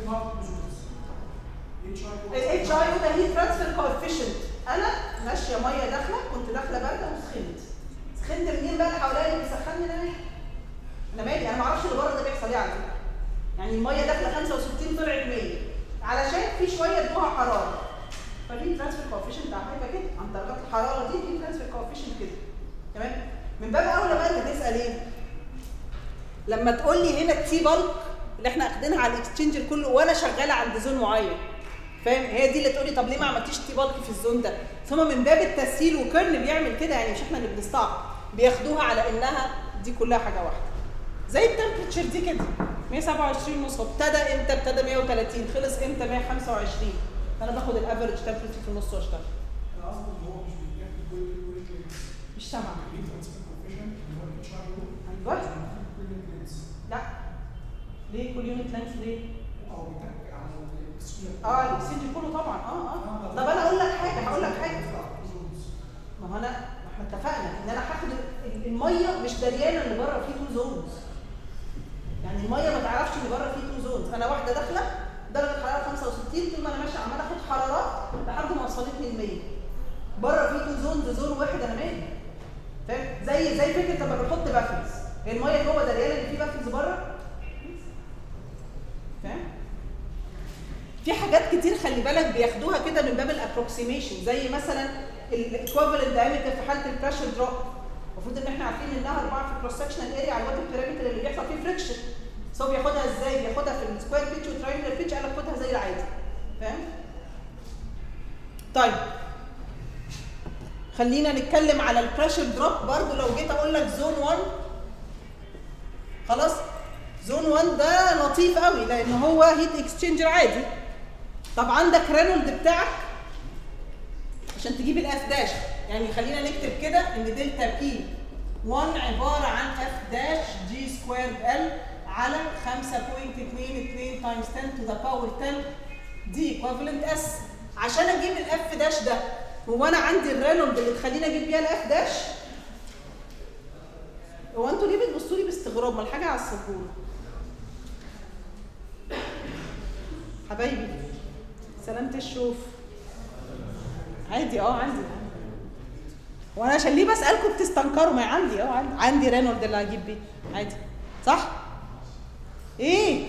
الاتش اي او ده هي ترانسفير كوفيشنت انا ماشيه ميه داخله كنت داخله بارده وسخنت سخنت منين بقى اللي حواليا اللي بيسخني ده انا مالي انا ما اعرفش اللي بره ده بيحصل ايه على فكره يعني الميه داخله 65 طلعت 100 علشان في شويه ادوها حراره فدي ترانسفير كوفيشنت هيبقى كده عن درجات الحراره دي دي ترانسفير كوفيشنت كده تمام من باب اولى بقى انت تسال ايه لما تقول لي هنا التي بالك اللي احنا اخدينها على الاكسشينجر كله وانا شغاله عند زون معين فاهم هي دي اللي تقولي طب ليه ما عملتيش تي بالك في الزون ده ثم من باب التسهيل وكيرن بيعمل كده يعني مش احنا اللي بنستعب بياخدوها على انها دي كلها حاجه واحده زي التمبرتشر دي كده 127 ونص ابتدى امتى ابتدى 130 خلص امتى 125 انا باخد الافرج تمبرتشر في النص واشتغل مش سامعه ايوه لا ليه كل يونت لانس ليه؟ اه الاكسجين كله طبعا اه اه طب انا اقول لك حاجه هقول لك حاجه ما هو انا ما احنا اتفقنا ان انا هاخد ال- الميه مش دريانه اللي بره فيه تو زونز يعني الميه ما تعرفش اللي بره فيه تو زونز انا واحده داخله درجه حراره 65 طول ما انا ماشيه عماله اخد حرارات لحد ما وصلتني ل 100 بره فيه تو زونز زون واحد انا مالي فاهم زي زي فكره لما بنحط بافلز هي الميه جوه دريانه ان في بافلز بره فاهم في حاجات كتير خلي بالك بياخدوها كده من باب الابروكسيميشن زي مثلا الايكوفالنت دايمتر في حاله البريشر دروب المفروض ان احنا عارفين انها 4 في الكروس سكشنال اريا على الوات البيرامتر اللي بيحصل فيه فريكشن بس هو بياخدها ازاي؟ بياخدها في السكوير بيتش والتراينجلر بيتش انا باخدها زي العادي فاهم؟ طيب خلينا نتكلم على البريشر دروب برضو لو جيت اقول لك زون 1 خلاص زون 1 ده لطيف قوي لان هو هيت اكسشينجر عادي طب عندك رينولد بتاعك عشان تجيب الاف داش يعني خلينا نكتب كده ان دلتا بي 1 عباره عن اف داش جي سكويرد ال على 5.22 تايمز 10 تو ذا باور 10 دي ايكوفالنت اس عشان اجيب الاف داش ده هو انا عندي الرينولد اللي تخليني اجيب بيها الاف داش هو انتوا ليه بتبصوا لي باستغراب ما الحاجه على السبوره حبايبي سلامة الشوف عادي اه عندي وانا عشان ليه بسالكم بتستنكروا ما عندي اه عندي عندي رينولد اللي هجيب بيه عادي صح ايه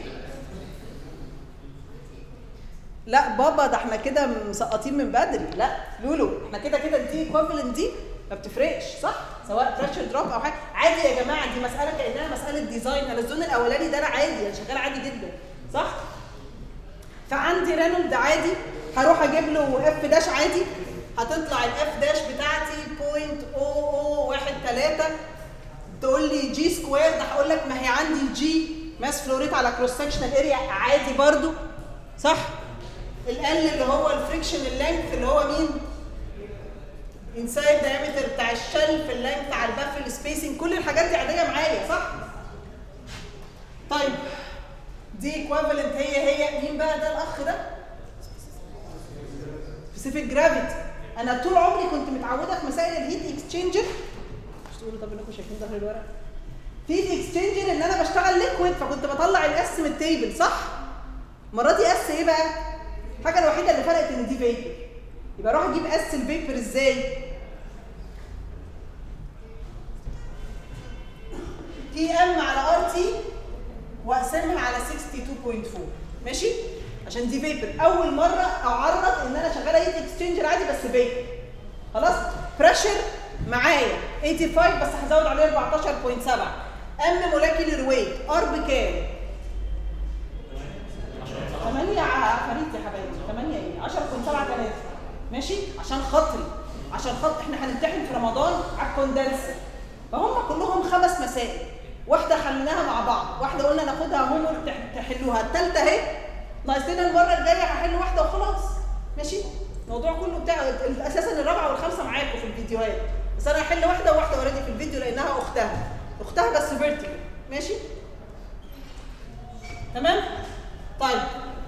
لا بابا ده احنا كده مسقطين من بدري لا لولو احنا كده كده دي ايكوفالنت دي ما بتفرقش صح سواء بريشر دروب او حاجه عادي يا جماعه دي مساله كانها مساله ديزاين انا الزون الاولاني ده انا عادي انا شغال عادي جدا صح فعندي رينولد عادي هروح اجيب له اف داش عادي هتطلع الاف داش بتاعتي 0.0013 تقول لي جي سكوير ده هقول لك ما هي عندي الجي ماس فلوريت على كروس سكشنال اريا عادي برضو صح ال اللي هو الفريكشن اللينث اللي هو مين انسايد دايمتر بتاع الشلف اللينث بتاع البافل سبيسنج كل الحاجات دي عاديه معايا صح طيب دي ايكويفالنت هي هي مين بقى ده الاخ ده سبيسيفيك جرافيتي انا طول عمري كنت متعوده في مسائل الهيت اكسشينجر مش تقولوا طب انكم شايفين ظهر الورق هيت اكسشينجر ان انا بشتغل ليكويد فكنت بطلع الاس من التيبل صح المره دي اس ايه بقى الحاجه الوحيده اللي فرقت ان دي فيبر يبقى اروح اجيب اس الفيبر ازاي بي ام على ار تي واقسمها على 62.4 ماشي عشان دي فيبر اول مره اعرض ان انا شغاله هيت اكسشينجر عادي بس فيبر خلاص بريشر معايا 85 بس هزود عليه 14.7 ام مولكيولر ويت ار بكام 8 عفاريت يا حبايبي 8 ايه 10.7 3 ماشي عشان خاطري عشان خاطر احنا هنمتحن في رمضان على الكوندنسر فهم كلهم خمس مسائل واحده حليناها مع بعض واحده قلنا ناخدها هوم تحلوها الثالثه اهي ناقص لنا المره الجايه هحل واحده وخلاص ماشي الموضوع كله بتاع اساسا الرابعه والخامسه معاكم في الفيديوهات بس انا هحل واحده وواحده اوريدي في الفيديو لانها اختها اختها بس فيرتيكال ماشي تمام طيب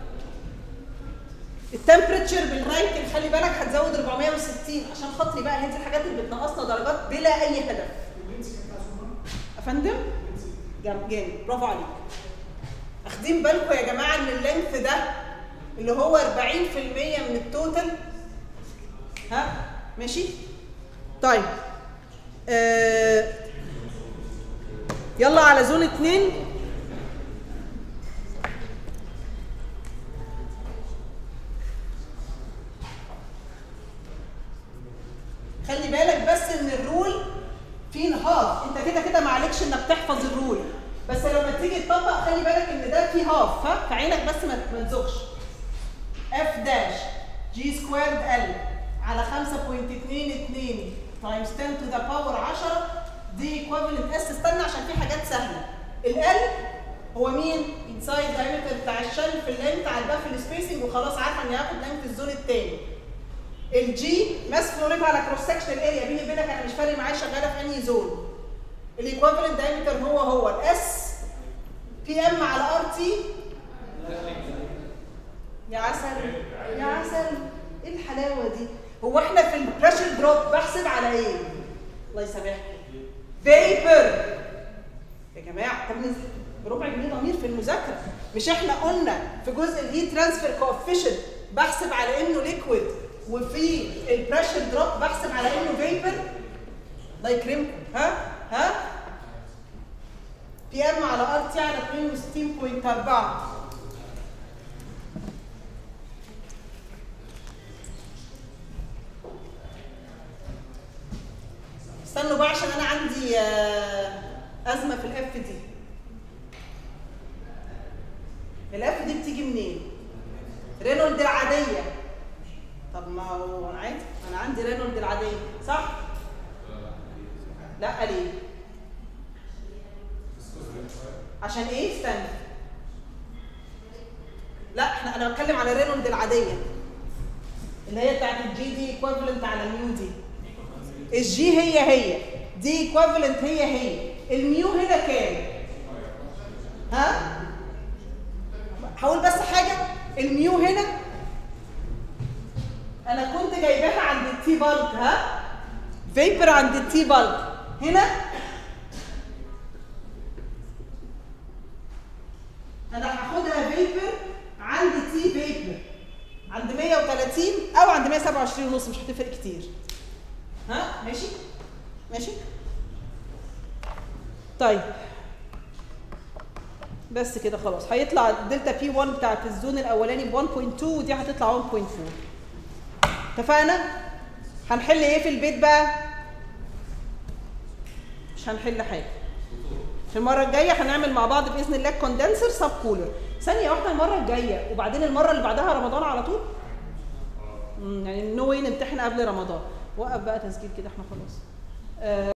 التمبريتشر بالرايت خلي بالك هتزود 460 عشان خاطري بقى هي دي الحاجات اللي بتنقصنا درجات بلا اي هدف يا فندم جامد جامد برافو عليك اخدين بالكم يا جماعه ان اللينث ده اللي هو 40% من التوتال ها ماشي طيب آه يلا على زون اتنين خلي بالك بس ان الرول في هاف انت كده كده معلكش انك تحفظ الرول بس لما تيجي تطبق خلي بالك ان ده في هاف ها فعينك بس ما ما تزغش اف داش جي سكويرد ال على 5.22 تايمز 10 تو ذا باور 10 دي ايكويفالنت اس استنى عشان في حاجات سهله ال هو مين؟ انسايد دايمتر بتاع الشلف اللينت على البافل سبيسنج وخلاص عارفه ان هياخد لينت الزون الثاني الجي ماس فلوريت على كروس سكشن اريا بيني وبينك انا مش فارق معايا شغاله في انهي زون الايكويفالنت دايمتر هو هو الاس بي ام على ار تي يا عسل يا عسل ايه الحلاوه دي هو احنا في البريشر دروب بحسب على ايه الله يسامحك فيبر يا جماعه طب ننزل بربع جنيه ضمير في المذاكره مش احنا قلنا في جزء الهيت ترانسفير كوفيشنت بحسب على انه ليكويد وفي البريشر دروب بحسب على انه فيبر الله يكرمكم ها ها بي ام على ار تي على 62.4 استنوا بقى عشان انا عندي آه، ازمه في الاف دي الاف دي بتيجي منين رينولد العاديه طب ما هو انا عادي انا عندي رينولد العاديه صح لا ليه عشان ايه استنى لا احنا انا بتكلم على رينولد العاديه اللي هي بتاعت الجي دي ايكويفالنت على الميو دي الجي هي هي دي ايكويفالنت هي هي الميو هنا كام ها هقول بس حاجه الميو هنا انا كنت جايباها عند التي بالك ها فيبر عند التي بالك هنا انا هاخدها فيبر عند تي فيبر عند 130 او عند 127 ونص مش هتفرق كتير ها ماشي ماشي طيب بس كده خلاص هيطلع الدلتا بي 1 بتاعت الزون الاولاني ب 1.2 ودي هتطلع 1.4 اتفقنا هنحل ايه في البيت بقى مش هنحل حاجه في المره الجايه هنعمل مع بعض باذن الله كوندنسر سب كولر ثانيه واحده المره الجايه وبعدين المره اللي بعدها رمضان على طول مم، يعني نو واي نمتحن قبل رمضان وقف بقى تسجيل كده احنا خلاص آه